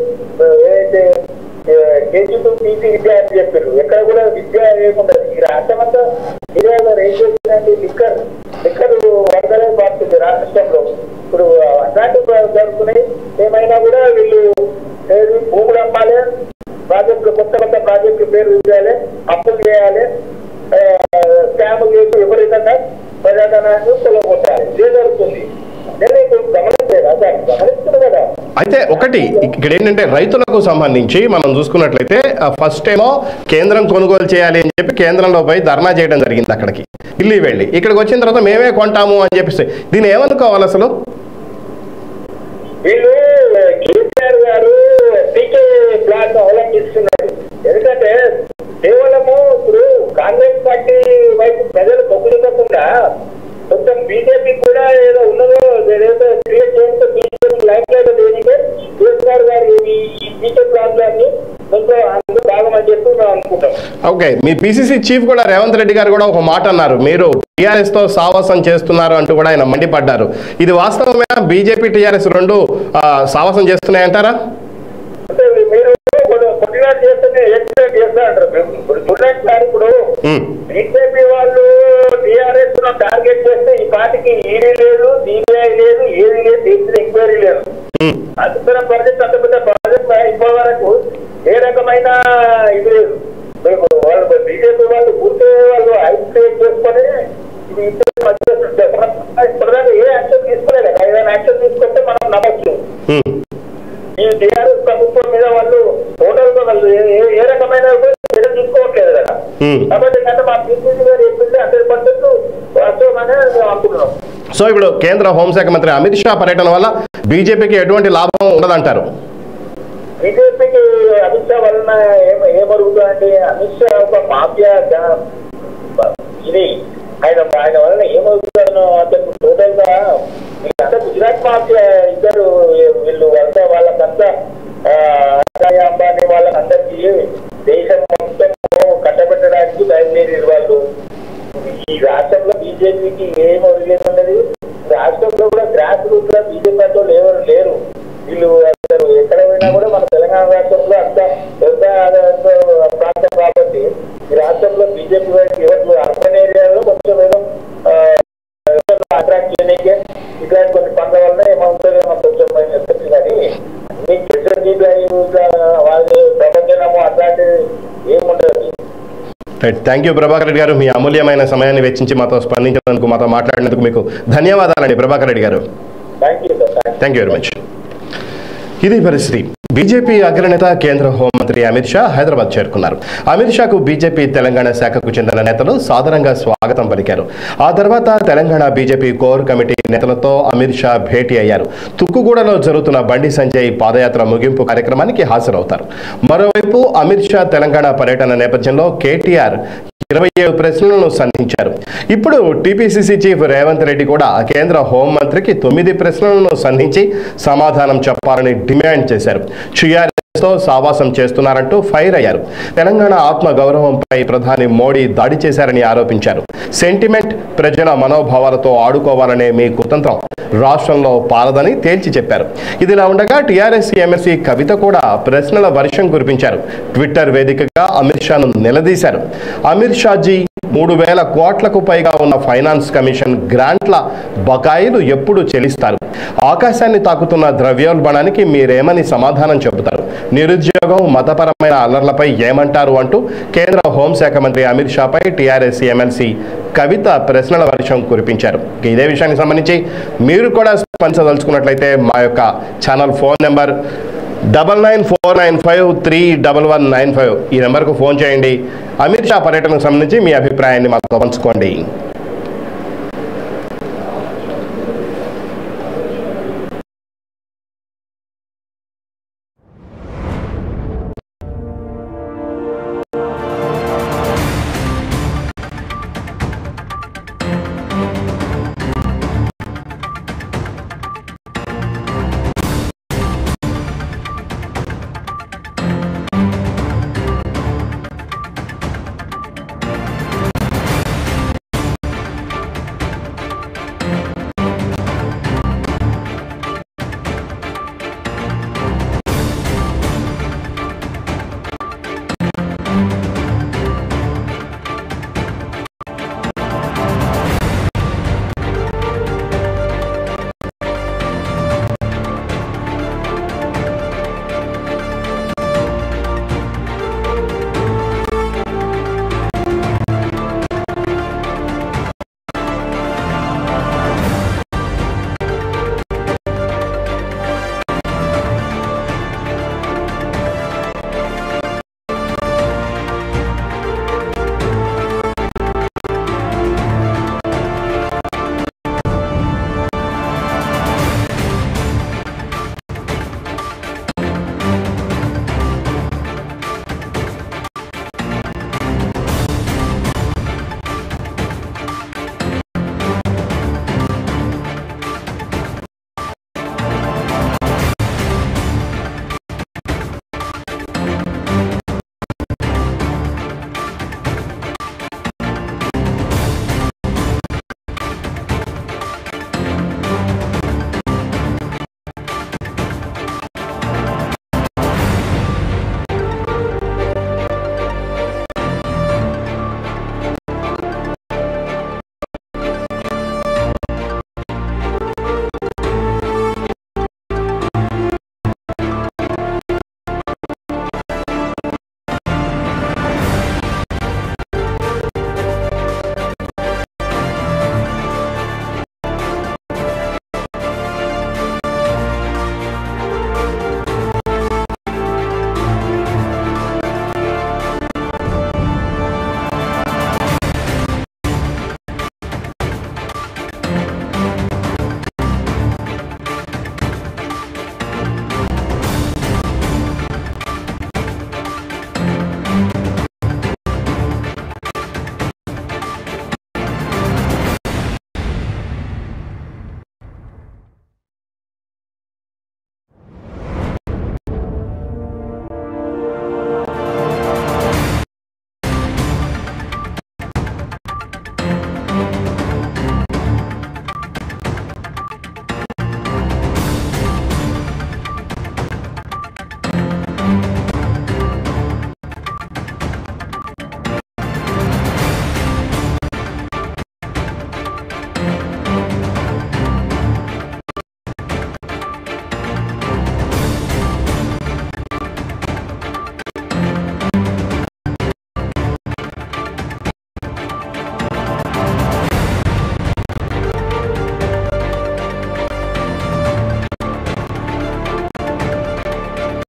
ఆ, ఏదైతే కేజీ టు పీజీ విద్య అని చెప్పారు ఎక్కడ కూడా విద్య ఏముండదు ఈ రాష్ట్రం అంతా మీరే గారు ఏం చేస్తుందండి లిక్కర్ లిక్కర్ వరదలే పారుతుంది రాష్ట్రంలో ఇప్పుడు అట్లాంటి జరుగుతున్నాయి ఏమైనా కూడా వీళ్ళు ఏది భూములు అమ్మాలి ప్రాజెక్టులు కొత్త కొత్త ప్రాజెక్టులు పేరు చేయాలి అప్పులు చేయాలి ఆ, స్కాములు చేసి విపరీతంగా ప్రజాధనాన్ని కొలగొట్టాలి ఇదే జరుగుతుంది నేను ఇప్పుడు గమనించలేదా సార్ గమనిస్తుంది కదా అయితే ఒకటి ఇక్కడ ఏంటంటే రైతులకు సంబంధించి మనం చూసుకున్నట్లయితే ఫస్ట్ ఏమో కేంద్రం కొనుగోలు చేయాలి అని చెప్పి కేంద్రంలో పోయి ధర్నా చేయడం జరిగింది అక్కడికి ఢిల్లీ వెళ్ళి ఇక్కడికి వచ్చిన తర్వాత మేమే కొంటాము అని చెప్పేసి దీన్ని ఏమనుకోవాలి అసలు వీళ్ళు కేసీఆర్ గారు పీకే ప్లాన్ అవలంబిస్తున్నారు ఎందుకంటే కేవలము ఇప్పుడు కాంగ్రెస్ పార్టీ వైపు ప్రజలు పొగులుకోకుండా కొంచెం బీజేపీ కూడా ఏదో ఉన్నదో ఏదో క్రియేట్ చేస్తే బీజేపీ లైఫ్ లేదు దేనికే కేసీఆర్ గారు ఈ పీకే ప్లాన్లన్నీ కొంచెం అందులో భాగమని చెప్పి మేము అనుకుంటాం ఓకే మీ పిసిసి చీఫ్ కూడా రేవంత్ రెడ్డి గారు కూడా ఒక మాట అన్నారు మీరు టీఆర్ఎస్ తో సావాసం చేస్తున్నారు అంటూ కూడా ఆయన మండిపడ్డారు ఇది వాస్తవమేనా బీజేపీ టీఆర్ఎస్ రెండు ఆ, సావాసం చేస్తున్నాయంటారా అంటే మీరు కొట్టినాడు చేస్తే ఎక్స్ప్లెయిన్ చేస్తా అంటారు ఇప్పుడు చూడండి సార్ ఇప్పుడు ఉమ్, బీజేపీ వాళ్ళు టీఆర్ఎస్ ను టార్గెట్ చేస్తే ఈ పార్టీకి ఈడీ లేదు సిబిఐ లేదు ఏది లేదు దేశం ఎంక్వైరీ లేదు ఉమ్, అంతరం ప్రాజెక్ట్ అంత పెద్ద ప్రాజెక్ట్ ఇప్పటి వరకు ఏ రకమైన ఇది లేదు మేము వాళ్ళు బీజేపీ వాళ్ళు పూర్తి వాళ్ళు హైప్ క్రియేట్ చేసుకొని ఇది ఇద్దరు మధ్య ఇప్పటిదాకా ఏ యాక్షన్ తీసుకోలేదు కదా ఏదైనా యాక్షన్ తీసుకుంటే మనం నమ్మచ్చు ఉమ్. ఈ టీఆర్ఎస్ ప్రభుత్వం మీద వాళ్ళు టోటల్ గా వాళ్ళు ఏ- ఏ- ఏ రకమైన చర్యలు తీసుకోవట్లేదు కదా ఉమ్. కాబట్టి ఏంటంటే మా పిసిసి గారు చెప్పింది హండ్రెడ్ పర్సెంట్ వాస్తవమనే మేము అనుకుంటున్నాం సో ఇప్పుడు కేంద్ర హోంశాఖ మంత్రి అమిత్ షా పర్యటన వల్ల బీజేపీకి ఎటువంటి లాభం ఉండదంటారు బీజేపీకి అమిత్ షా వలన ఏం ఏమరుగుతుందంటే అమిత్ షా ఒక మాఫియా జా- ఇది ఆయన ఆయన వలన ఏమవుతుందో అతను టోటల్ గా వీళ్ళంతా గుజరాత్ పెట్టడానికి బయలుదేరి వాళ్ళు ఈ రాష్ట్రంలో బీజేపీకి ఏం ఒరిగేది రాష్ట్రంలో కూడా గ్రాస్ రూట్ లో బీజేపీ వాళ్ళు ఎవరు లేరు వీళ్ళు అసలు ఎక్కడ పోయినా కూడా మన తెలంగాణ రాష్ట్రంలో అంత పెద్ద ఆదాయంతో ప్రాంతం కాబట్టి ఈ రాష్ట్రంలో బీజేపీ వైపు ఎవరు అర్బన్ ఏరియాలో కొంచెం ఏదో అట్రాక్ట్ చేయడానికి ఇట్లాంటి కొన్ని పనుల వల్ల ఏమవుతుందో ఏమో కొంచెం ఎఫెక్ట్ కానీ మీకు ఎస్ఎన్జీ వాళ్ళు ప్రపంచము అట్లాంటివి ఏముండదు right thank you Prabhakar Reddy గారు మీ అమూల్యమైన సమయాన్ని వెచ్చించి మాతో స్పందించినందుకు మాతో మాట్లాడినందుకు మీకు ధన్యవాదాలండి ప్రభాకర్ రెడ్డి గారు thank you sir thank thank you very much ఇది పరిస్థితి బీజేపీ అగ్రనేత కేంద్ర హోంమంత్రి అమిత్ షా హైదరాబాద్ చేరుకున్నారు అమిత్ షాకు బీజేపీ తెలంగాణ శాఖకు చెందిన నేతలు సాదరంగా స్వాగతం పలికారు ఆ తర్వాత తెలంగాణ బీజేపీ కోర్ కమిటీ నేతలతో అమిత్ షా భేటీ అయ్యారు తుక్కుగూడలో జరుగుతున్న బండి సంజయ్ పాదయాత్ర ముగింపు కార్యక్రమానికి హాజరవుతారు మరోవైపు అమిత్ షా తెలంగాణ పర్యటన నేపథ్యంలో కేటీఆర్ ఇరవై ఏడు ప్రశ్నలను సంధించారు ఇప్పుడు టీపీసీసీ చీఫ్ రేవంత్ రెడ్డి కూడా కేంద్ర హోంమంత్రికి తొమ్మిది ప్రశ్నలను సంధించి సమాధానం చెప్పాలని డిమాండ్ చేశారు తో సావాసం చేస్తున్నారంటూ ఫైర్ అయ్యారు తెలంగాణ ఆత్మ గౌరవంపై ప్రధాని మోడీ దాడి చేశారని ఆరోపించారు సెంటిమెంట్ ప్రజల మనోభావాలతో ఆడుకోవాలనే మీ కుతంత్రం రాష్ట్రంలో పాలదని తేల్చి చెప్పారు ఇదిలా ఉండగా టీఆర్ఎస్ ఎమ్మెల్సీ కవిత కూడా ప్రశ్నల వర్షం కురిపించారు ట్విట్టర్ వేదికగా అమిత్ షాను నిలదీశారు అమిత్ షాజీ మూడు వేల కోట్లకు పైగా ఉన్న ఫైనాన్స్ కమిషన్ గ్రాంట్ల బకాయిలు ఎప్పుడు చెల్లిస్తారు ఆకాశాన్ని తాకుతున్న ద్రవ్యోల్బణానికి మీరేమని సమాధానం చెబుతారు నిరుద్యోగం మతపరమైన అల్లర్లపై ఏమంటారు అంటూ కేంద్ర హోంశాఖ మంత్రి అమిత్ షాపై టీఆర్ఎస్ ఎమ్మెల్సీ కవిత ప్రశ్నల వర్షం కురిపించారు ఇక ఇదే విషయానికి సంబంధించి మీరు కూడా స్పందించదలుచుకున్నట్లయితే మా యొక్క channel phone number double nine four nine five three double one nine five ఈ నెంబర్కు ఫోన్ చేయండి అమిత్ షా పర్యటనకు సంబంధించి మీ అభిప్రాయాన్ని మాతో పంచుకోండి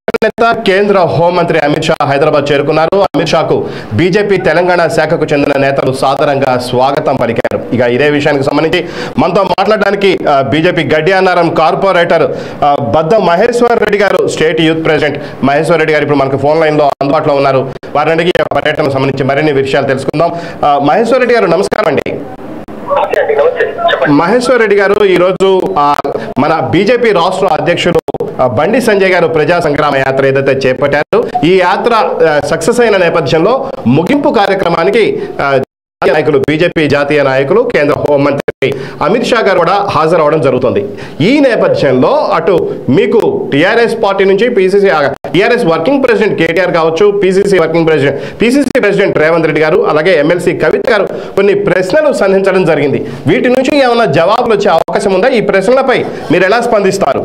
నేత కేంద్ర హోంమంత్రి అమిత్ షా హైదరాబాద్ చేరుకున్నారు అమిత్ షాకు బీజేపీ తెలంగాణ శాఖకు చెందిన నేతలు సాదరంగా స్వాగతం పలికారు ఇక ఇదే విషయానికి సంబంధించి మనతో మాట్లాడడానికి ఆ, బీజేపీ గడ్డి అన్నారం కార్పొరేటర్ ఆ, బద్ద మహేశ్వర్ రెడ్డి గారు state youth president Maheshwar Reddy గారు ఇప్పుడు మనకు ఫోన్ లైన్ లో అందుబాటులో ఉన్నారు వారిని అడిగి ఈ పర్యటనకు సంబంధించి మరిన్ని విషయాలు తెలుసుకుందాం ఆ, మహేశ్వర్ రెడ్డి గారు నమస్కారం అండి ఓకే అండి నమస్తే చెప్పండి మహేశ్వర్ రెడ్డి గారు ఈరోజు ఆ, మన బీజేపీ రాష్ట్ర అధ్యక్షుడు ఆ, బండి సంజయ్ గారు ప్రజా సంగ్రామ యాత్ర ఏదైతే చేపట్టారో ఈ యాత్ర సక్సెస్ అయిన నేపథ్యంలో ముగింపు కార్యక్రమానికి ఆ, జాతీయ నాయకులు బీజేపీ జాతీయ నాయకులు కేంద్ర హోంమంత్రి అమిత్ షా గారు కూడా హాజరవడం జరుగుతుంది ఈ నేపథ్యంలో అటు మీకు టీఆర్ఎస్ పార్టీ నుంచి PCC TRS working president KTR కావచ్చు PCC working president PCC president Revanth Reddy గారు అలాగే ఎమ్మెల్సీ కవిత గారు కొన్ని ప్రశ్నలు సంధించడం జరిగింది వీటి నుంచి ఏమైనా జవాబులు వచ్చే అవకాశం ఉందా ఈ ప్రశ్నలపై మీరు ఎలా స్పందిస్తారు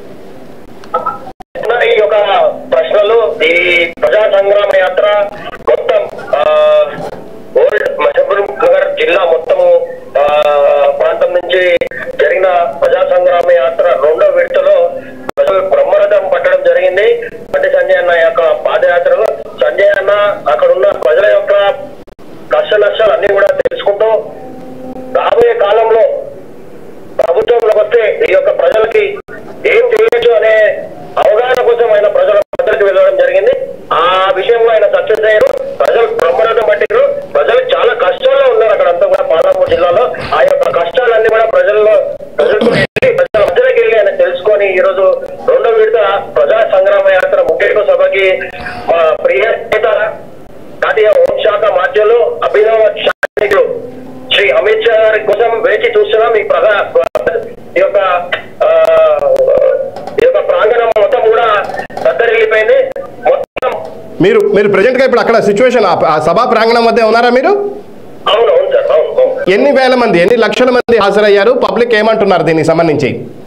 ఉన్న ఈ యొక్క ప్రశ్నలు ఈ ప్రజా సంగ్రామ యాత్ర మొత్తం ఆ, ఓల్డ్ మహబూబ్ నగర్ జిల్లా మొత్తము ఆ, ప్రాంతం నుంచి జరిగిన ప్రజా సంగ్రామ యాత్ర రెండో విడతలో ప్రజలు బ్రహ్మరథం పట్టడం జరిగింది బండి సంజయ్ అన్న యొక్క పాదయాత్రలో సంజయ్ అన్న అక్కడ ఉన్న ప్రజల యొక్క కష్ట నష్టాలు అన్ని కూడా తెలుసుకుంటూ రాబోయే కాలంలో ప్రభుత్వంలోకి వస్తే ఈ యొక్క ప్రజలకి ఏం చేయొచ్చు అనే అవగాహన కోసం ఆయన ప్రజల మద్దతుకు వెళ్ళడం జరిగింది ఆ విషయంలో ఆయన సక్సెస్ అయ్యారు ప్రజలు బ్రహ్మరథం పట్టారు ప్రజలు చాలా కష్టాల్లో ఉన్నారు అక్కడ అంతా కూడా పాలమూరు జిల్లాలో ఆ యొక్క కష్టాలన్నీ కూడా ప్రజల్లో ప్రజలకు వెళ్ళి ప్రజల మధ్యలోకి వెళ్ళి ఆయన తెలుసుకొని ఈ రోజు రెండో విడత ప్రజా సంగ్రామ యాత్ర ముఖ్య సభకి మా ప్రియ నేత జాతీయ హోంశాఖ మాధ్యులు అభినవ శాఖలు శ్రీ అమిత్ షా గారి కోసం వేచి చూస్తున్నాం ఈ ప్రజా ఈ యొక్క ఆ, ఈ యొక్క ప్రాంగణం మొత్తం కూడా దద్దరిల్లిపోయింది మొత్తం మీరు మీరు ప్రజెంట్గా ఇప్పుడు అక్కడ సిచ్యువేషన్ ఆ సభా ప్రాంగణం మధ్య ఉన్నారా మీరు అవును అవును సార్ అవును అవును ఎన్ని వేల మంది ఎన్ని లక్షల మంది హాజరయ్యారు పబ్లిక్ ఏమంటున్నారు దీనికి సంబంధించి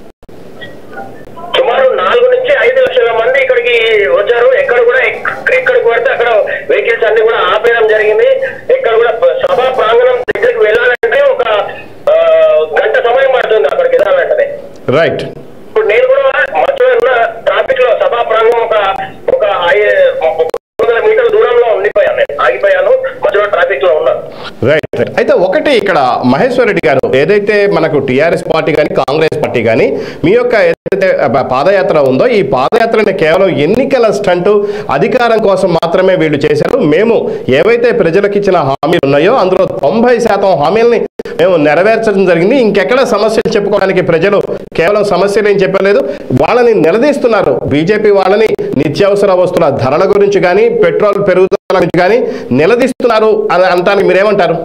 సుమారు నాలుగు నుంచి ఐదు లక్షల మంది ఇక్కడికి వచ్చారు ఎక్కడ కూడా ఎక్- ఎక్కడికి పడితే అక్కడ వెహికల్స్ అన్ని కూడా ఆపేయడం జరిగింది ఎక్కడ కూడా ప- సభా ప్రాంగణం దగ్గరికి వెళ్ళాలంటే ఒక ఆ, గంట సమయం పడుతుంది అక్కడికి వెళ్ళాలంటే రైట్ ఇప్పుడు నేను కూడా మధ్యలో ఉన్న ట్రాఫిక్ లో సభా ప్రాంగణం ఒక ఒక ఐ- వందల మీటర్ల దూరంలో ఉండిపోయాను నేను ఆగిపోయాను మధ్యలో ట్రాఫిక్ లో ఉన్నాను రైట్ రైట్. అయితే ఒకటి ఇక్కడ మహేశ్వర్ రెడ్డి గారు ఏదైతే మనకు టీఆర్ఎస్ పార్టీ కానీ కాంగ్రెస్ పార్టీ కానీ మీ యొక్క ఏదైతే ప- పాదయాత్ర ఉందో ఈ పాదయాత్రని కేవలం ఎన్నికల స్టంట్ అధికారం కోసం మాత్రమే వీళ్ళు చేశారు మేము ఏవైతే ప్రజలకు ఇచ్చిన హామీలు ఉన్నాయో అందులో తొంభై శాతం హామీలని మేము నెరవేర్చడం జరిగింది ఇంకెక్కడ సమస్యలు చెప్పుకోవడానికి ప్రజలు కేవలం సమస్యలు ఏం చెప్పలేదు వాళ్ళని నిలదీస్తున్నారు బీజేపీ వాళ్ళని నిత్యావసర వస్తువుల ధరల గురించి కానీ పెట్రోల్ పెరుగుదల గురించి కానీ నిలదీస్తున్నారు అని అంటానికి మీరేమంటారు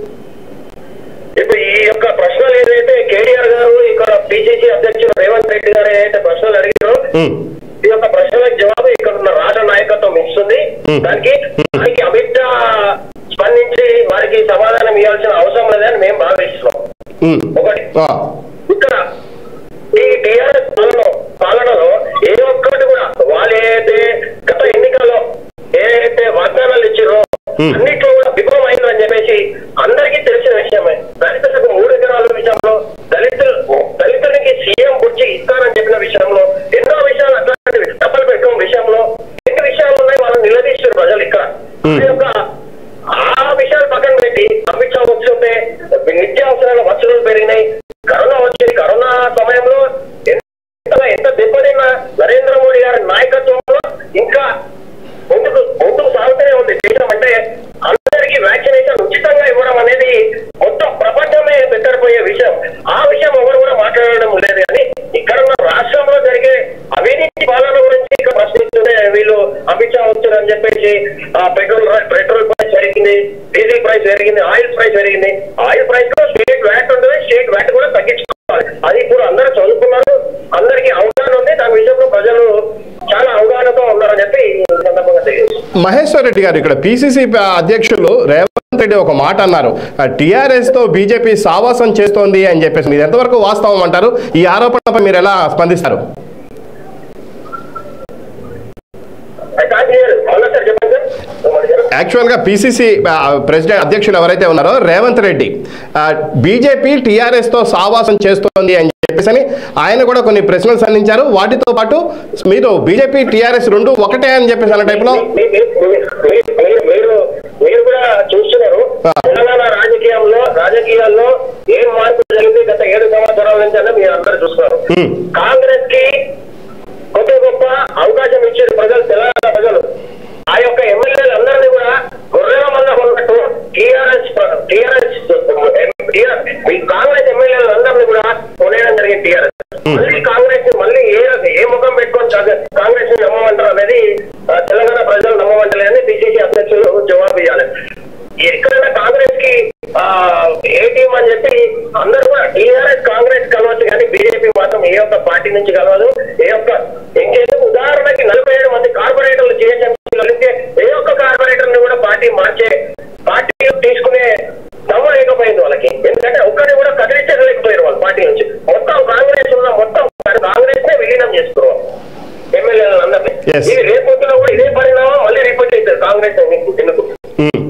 ఇప్పుడు ఈ యొక్క ప్రశ్నలు ఏదైతే కేటీఆర్ గారు ఇక్కడ పిసిసి అధ్యక్షుడు రేవంత్ రెడ్డి గారు ఏదైతే ప్రశ్నలు అడిగారో ఉమ్, ఈ యొక్క ప్రశ్నలకు జవాబు ఇక్కడ ఉన్న రాష్ట్ర నాయకత్వం ఇస్తుంది Hmm. దానికి దానికి అమిత్ షా స్పందించి వారికి సమాధానం ఇవ్వాల్సిన అవసరం లేదని మేము భావిస్తున్నాం ఉమ్, ఒకటి ఆ, ఇక్కడ ఈ టీఆర్ఎస్ పాలన పాలనలో ఏ ఒక్కటి కూడా వాళ్ళు ఏదైతే గత ఎన్నికల్లో ఏదైతే వాగ్దానాలు ఇచ్చారో Hmm. అన్నిట్లో కూడా విఫలమైందని చెప్పేసి అందరికీ తెలిసిన విషయమే దళితులకు మూడు ఎకరాల విషయంలో దళితులు దళితులకి సీఎం కుర్చీ ఇస్తారని చెప్పిన విషయంలో ఎన్నో విషయాలు అట్లాంటివి డబల్ బెడ్రూమ్ విషయంలో ఎన్ని విషయాలు ఉన్నాయి వాళ్ళు నిలదీస్తారు ప్రజలు ఇక్కడ Hmm. ఆ యొక్క ఆ విషయాలు పక్కన పెట్టి అమిత్ షా వస్తుంటే నిత్యావసరాల వసూలు పెరిగినాయి కరోనా వచ్చింది కరోనా సమయంలో ఎంత ఎంత దెబ్బతిన్న నరేంద్ర మోడీ గారి నాయకత్వంలో ఇంకా ముందుకు ముందుకు సాగుతూనే ఉంది దేశం అంటే అందరికీ వ్యాక్సినేషన్ ఉచితంగా ఇవ్వడం అనేది మొత్తం ప్రపంచమే బెత్తరిపోయే విషయం ఆ విషయం ఎవరు కూడా మాట్లాడడం లేదు కానీ ఇక్కడ ఉన్న రాష్ట్రంలో జరిగే అవినీతి పాలన గురించి ఇక్కడ ప్రశ్నిస్తుంటే వీళ్ళు అమిత్ షా వచ్చారని చెప్పేసి ఆ పెట్రోల్ ర- పెట్రోల్ ప్రైస్ పెరిగింది డీజిల్ ప్రైస్ పెరిగింది ఆయిల్ ప్రైస్ పెరిగింది ఆయిల్ ప్రైస్ లో స్టేట్ వ్యాట్ ఉంటుంది స్టేట్ వ్యాట్ కూడా తగ్గించుకోవాలి అది ఇప్పుడు అందరూ చదువుకున్నారు అందరికీ అవగాహన ఉంది దాని విషయంలో ప్రజలు చాలా అవగాహనతో ఉన్నారని చెప్పి ఈ సందర్భంగా తెలియదు మహేశ్వర్ రెడ్డి గారు ఇక్కడ పిసిసి అధ్యక్షులు రేవంత్ రెడ్డి ఒక మాట అన్నారు టీఆర్ఎస్ తో బీజేపీ సావాసం చేస్తోంది అని చెప్పేసి ఇది ఎంతవరకు వాస్తవం అంటారు ఈ ఆరోపణలపై మీరు ఎలా స్పందిస్తారు అయితే అది మళ్ళీ సార్ చెప్పండి సార్ మళ్ళీ సార్ యాక్చువల్గా పిసిసి ప్రెసిడెంట్ అధ్యక్షులు ఎవరైతే ఉన్నారో రేవంత్ రెడ్డి బీజేపీ టీఆర్ఎస్తో సావాసం చేస్తోంది అని చెప్పేసి అని ఆయన కూడా కొన్ని ప్రశ్నలు సంధించారు వాటితో పాటు మీరు బీజేపీ టీఆర్ఎస్ రెండు ఒకటే అని చెప్పేసి అన్న టైప్లో మీ- మీ- మీ- మీ- మీరు మీరు మీరు కూడా చూస్తున్నారు ఆ. తెలంగాణ రాజకీయంలో రాజకీయాల్లో ఏం మార్పు జరిగింది గత ఏడు సంవత్సరాల నుంచి అన్న మీరు అందరూ చూస్తున్నారు హ్మ్. కాంగ్రెస్ కి కొత్త గొప్ప అవకాశం ఇచ్చారు ప్రజలు తెలంగాణ ప్రజలు ఆ యొక్క ఎమ్మెల్యేలు అందరినీ కూడా గొర్రెల మంద ఉన్నట్టు టీఆర్ఎస్ టీఆర్ఎస్ ఈ కాంగ్రెస్ ఎమ్మెల్యేలు అందరినీ కూడా కొనేయడం జరిగింది టీఆర్ఎస్ మళ్ళీ కాంగ్రెస్ ని మళ్ళీ ఏ ఏ ముఖం పెట్టుకొని కాంగ్రెస్- కాంగ్రెస్ ని నమ్మమంటారు అనేది ఆ, తెలంగాణ ప్రజలు నమ్మమంటలేదని పిసిసి అధ్యక్షులు జవాబు ఇవ్వాలి ఎక్కడైనా కాంగ్రెస్ కి ఆ, ఏ టీం అని చెప్పి అందరూ కూడా టీఆర్ఎస్ కాంగ్రెస్ కలవచ్చు కానీ బీజేపీ మాత్రం ఏ ఒక్క పార్టీ నుంచి కలవదు ఏ ఒక్క ఇంకెందుకు ఉదాహరణకి నలభై ఏడు మంది కార్పొరేటర్లు జిహెచ్ఎంసీలో వెళ్తే ఏ ఒక్క కార్పొరేటర్ ని కూడా పార్టీ మార్చే పార్టీ తీసుకునే దమ్ము లేకపోయింది వాళ్ళకి ఎందుకంటే ఒక్కరిని కూడా కదిలించలేకపోయారు వాళ్ళు పార్టీ నుంచి మొత్తం కాంగ్రెస్ ఉన్న మొత్తం కాంగ్రెస్ నే విలీనం చేసుకున్నారు ఎమ్మెల్యేలు అందరినీ Yes. ఇది రేపొద్దున కూడా ఇదే పరిణామం మళ్ళీ రిపీట్ అవుతుంది కాంగ్రెస్ ఎందుకు మ్మ్.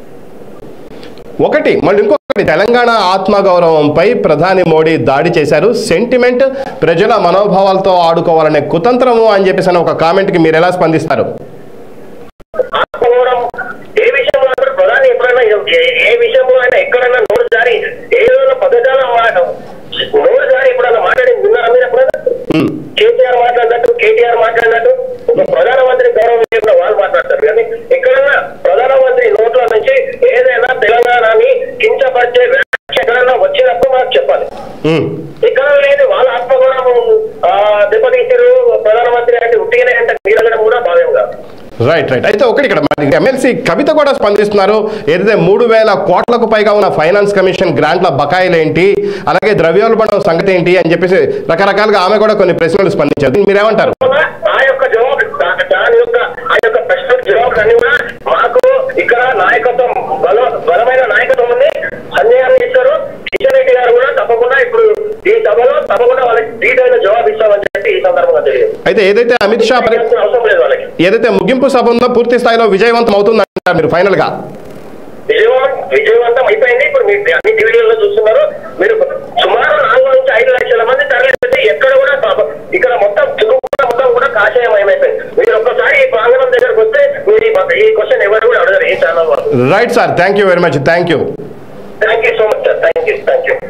ఒకటి మళ్ళీ ఇంకొకటి తెలంగాణ ఆత్మగౌరవంపై ప్రధాని మోడీ దాడి చేశారు సెంటిమెంట్ ప్రజల మనోభావాలతో ఆడుకోవాలనే కుతంత్రము అని చెప్పేసి అని ఒక కామెంట్కి మీరు ఎలా స్పందిస్తారు ఆత్మగౌరవం ఏ విషయంలో అంటే ప్రధాని ఎప్పుడైనా ఏ- ఏ విషయంలో అయినా ఎక్కడైనా నోరు జారి ఏదైనా పథకాల మాట నోరు జారి ఎప్పుడైనా మాట్లాడి విన్నారా మీరు ఎప్పుడైనా మ్మ్. కేసీఆర్ మాట్లాడినట్టు కేటీఆర్ మాట్లాడినట్టు ఒక ప్రధానమంత్రి గౌరవం లేకుండా వాళ్ళు మాట్లాడతారు కానీ ఎక్కడన్నా ప్రధానమంత్రి నోట్ల నుంచి ఏదైనా తెలంగాణని కించపరిచే వ్యాఖ్య ఎక్కడన్నా వచ్చినప్పుడు మనకు చెప్పాలి మ్మ్. ఇక్కడ లేదు వాళ్ళ ఆత్మగౌరవం ఆ, దెబ్బతీసారు ప్రధానమంత్రి అంటే ఉట్టిగానే అంటే మీరు అనడం కూడా భావ్యం కాదు రైట్ రైట్ అయితే ఒకటి ఇక్కడ మరి ఎమ్మెల్సీ కవిత కూడా స్పందిస్తున్నారు ఏదైతే మూడు వేల కోట్లకు పైగా ఉన్న ఫైనాన్స్ కమిషన్ గ్రాంట్ల బకాయిలు ఏంటి అలాగే ద్రవ్యోల్బణం సంగతి ఏంటి అని చెప్పేసి రకరకాలుగా ఆమె కూడా కొన్ని ప్రశ్నలు స్పందించారు దీన్ని మీరేమంటారు ఆ యొక్క జవాబు దా- దాని యొక్క ఆ యొక్క ప్రశ్నకు జవాబు అన్ని కూడా మాకు ఇక్కడ నాయకత్వం బల బలమైన నాయకత్వం ఉంది సంజయ్ గారు ఇస్తారు కిషన్ రెడ్డి గారు కూడా తప్పకుండా ఇప్పుడు ఈ సభలో తప్పకుండా వాళ్ళకి డీటెయిల్ జవాబు ఇస్తామని చెప్పి ఈ సందర్భంగా తెలియదు అయితే ఏదైతే అమిత్ షా పరి- అవసరం లేదు వాళ్ళకి ఏదైతే ముగింపు సభ ఉందో పూర్తి స్థాయిలో విజయవంతం అవుతుందంటారు మీరు ఫైనల్ గా విజయవంతం విజయవంతం అయిపోయింది ఇప్పుడు మీరు అన్ని టీవీలలో చూస్తున్నారు మీరు సుమారు నాలుగు నుంచి ఐదు లక్షల మంది తరలిపెట్టి ఎక్కడ కూడా పాప- ఇక్కడ మొత్తం చురుకుగా మొత్తం కూడా కాషాయమయమైపోయింది మీరు ఒక్కసారి ఈ ప్రాంగణం దగ్గరకు వస్తే మీరు ఈ- ఈ క్వశ్చన్ ఎవరు కూడా అడగరు ఏ ఛానల్ వాళ్ళు right sir thank you very much thank you thank you so much sir thank you thank you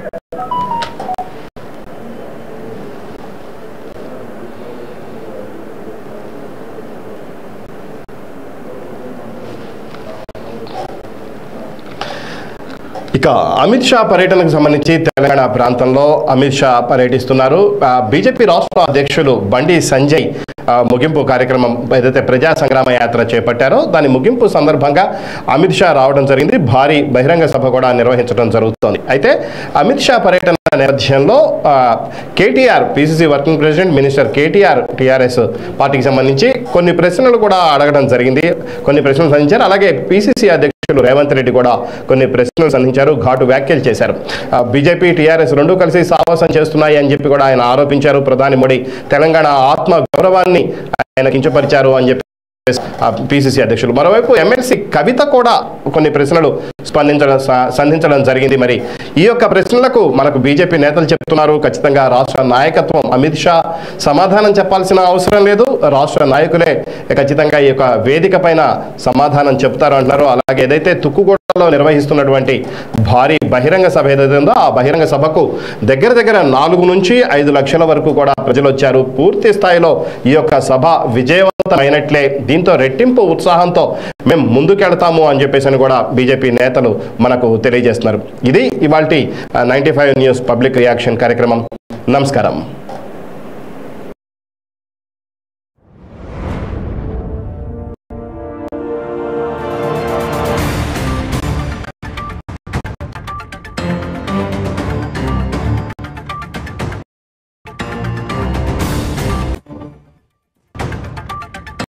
ఇక అమిత్ షా పర్యటనకు సంబంధించి తెలంగాణ ప్రాంతంలో అమిత్ షా పర్యటిస్తున్నారు ఆ, బీజేపీ రాష్ట్ర అధ్యక్షులు బండి సంజయ్ ఆ, ముగింపు కార్యక్రమం ఏదైతే ప్రజా సంగ్రామ యాత్ర చేపట్టారో దాని ముగింపు సందర్భంగా అమిత్ షా రావడం జరిగింది భారీ బహిరంగ సభ కూడా నిర్వహించడం జరుగుతోంది అయితే అమిత్ షా పర్యటన నేపథ్యంలో ఆ, KTR PCC working president minister KTR TRS పార్టీకి సంబంధించి కొన్ని ప్రశ్నలు కూడా అడగడం జరిగింది కొన్ని ప్రశ్నలు సంధించారు అలాగే పిసిసి అధ్యక్షులు రేవంత్ రెడ్డి కూడా కొన్ని ప్రశ్నలు సంధించారు ఘాటు వ్యాఖ్యలు చేశారు ఆ, బీజేపీ టీఆర్ఎస్ రెండు కలిసి సావాసం చేస్తున్నాయి అని చెప్పి కూడా ఆయన ఆరోపించారు ప్రధాని మోడీ తెలంగాణ ఆత్మ గౌరవాన్ని ఆయన కించపరిచారు అని చెప్పి పిసిసి అధ్యక్షులు మరోవైపు ఎమ్మెల్సీ కవిత కూడా కొన్ని ప్రశ్నలు స్పందించడం స- సంధించడం జరిగింది మరి ఈ యొక్క ప్రశ్నలకు మనకు బీజేపీ నేతలు చెప్తున్నారు ఖచ్చితంగా రాష్ట్ర నాయకత్వం అమిత్ షా సమాధానం చెప్పాల్సిన అవసరం లేదు రాష్ట్ర నాయకులే ఖచ్చితంగా ఈ యొక్క వేదిక పైన సమాధానం చెప్తారు అంటున్నారు అలాగే ఏదైతే తుక్కుగూడలో నిర్వహిస్తున్నటువంటి భారీ బహిరంగ సభ ఏదైతే ఉందో ఆ బహిరంగ సభకు దగ్గర దగ్గర నాలుగు నుంచి ఐదు లక్షల వరకు కూడా ప్రజలు వచ్చారు పూర్తి స్థాయిలో ఈ యొక్క సభ విజయవంతమైనట్లే దీంతో రెట్టింపు ఉత్సాహంతో మేము ముందుకెళ్తాము అని చెప్పేసి అని కూడా బీజేపీ నేతలు మనకు తెలియజేస్తున్నారు ఇది ఇవాల్టి ninety five news public reaction కార్యక్రమం నమస్కారం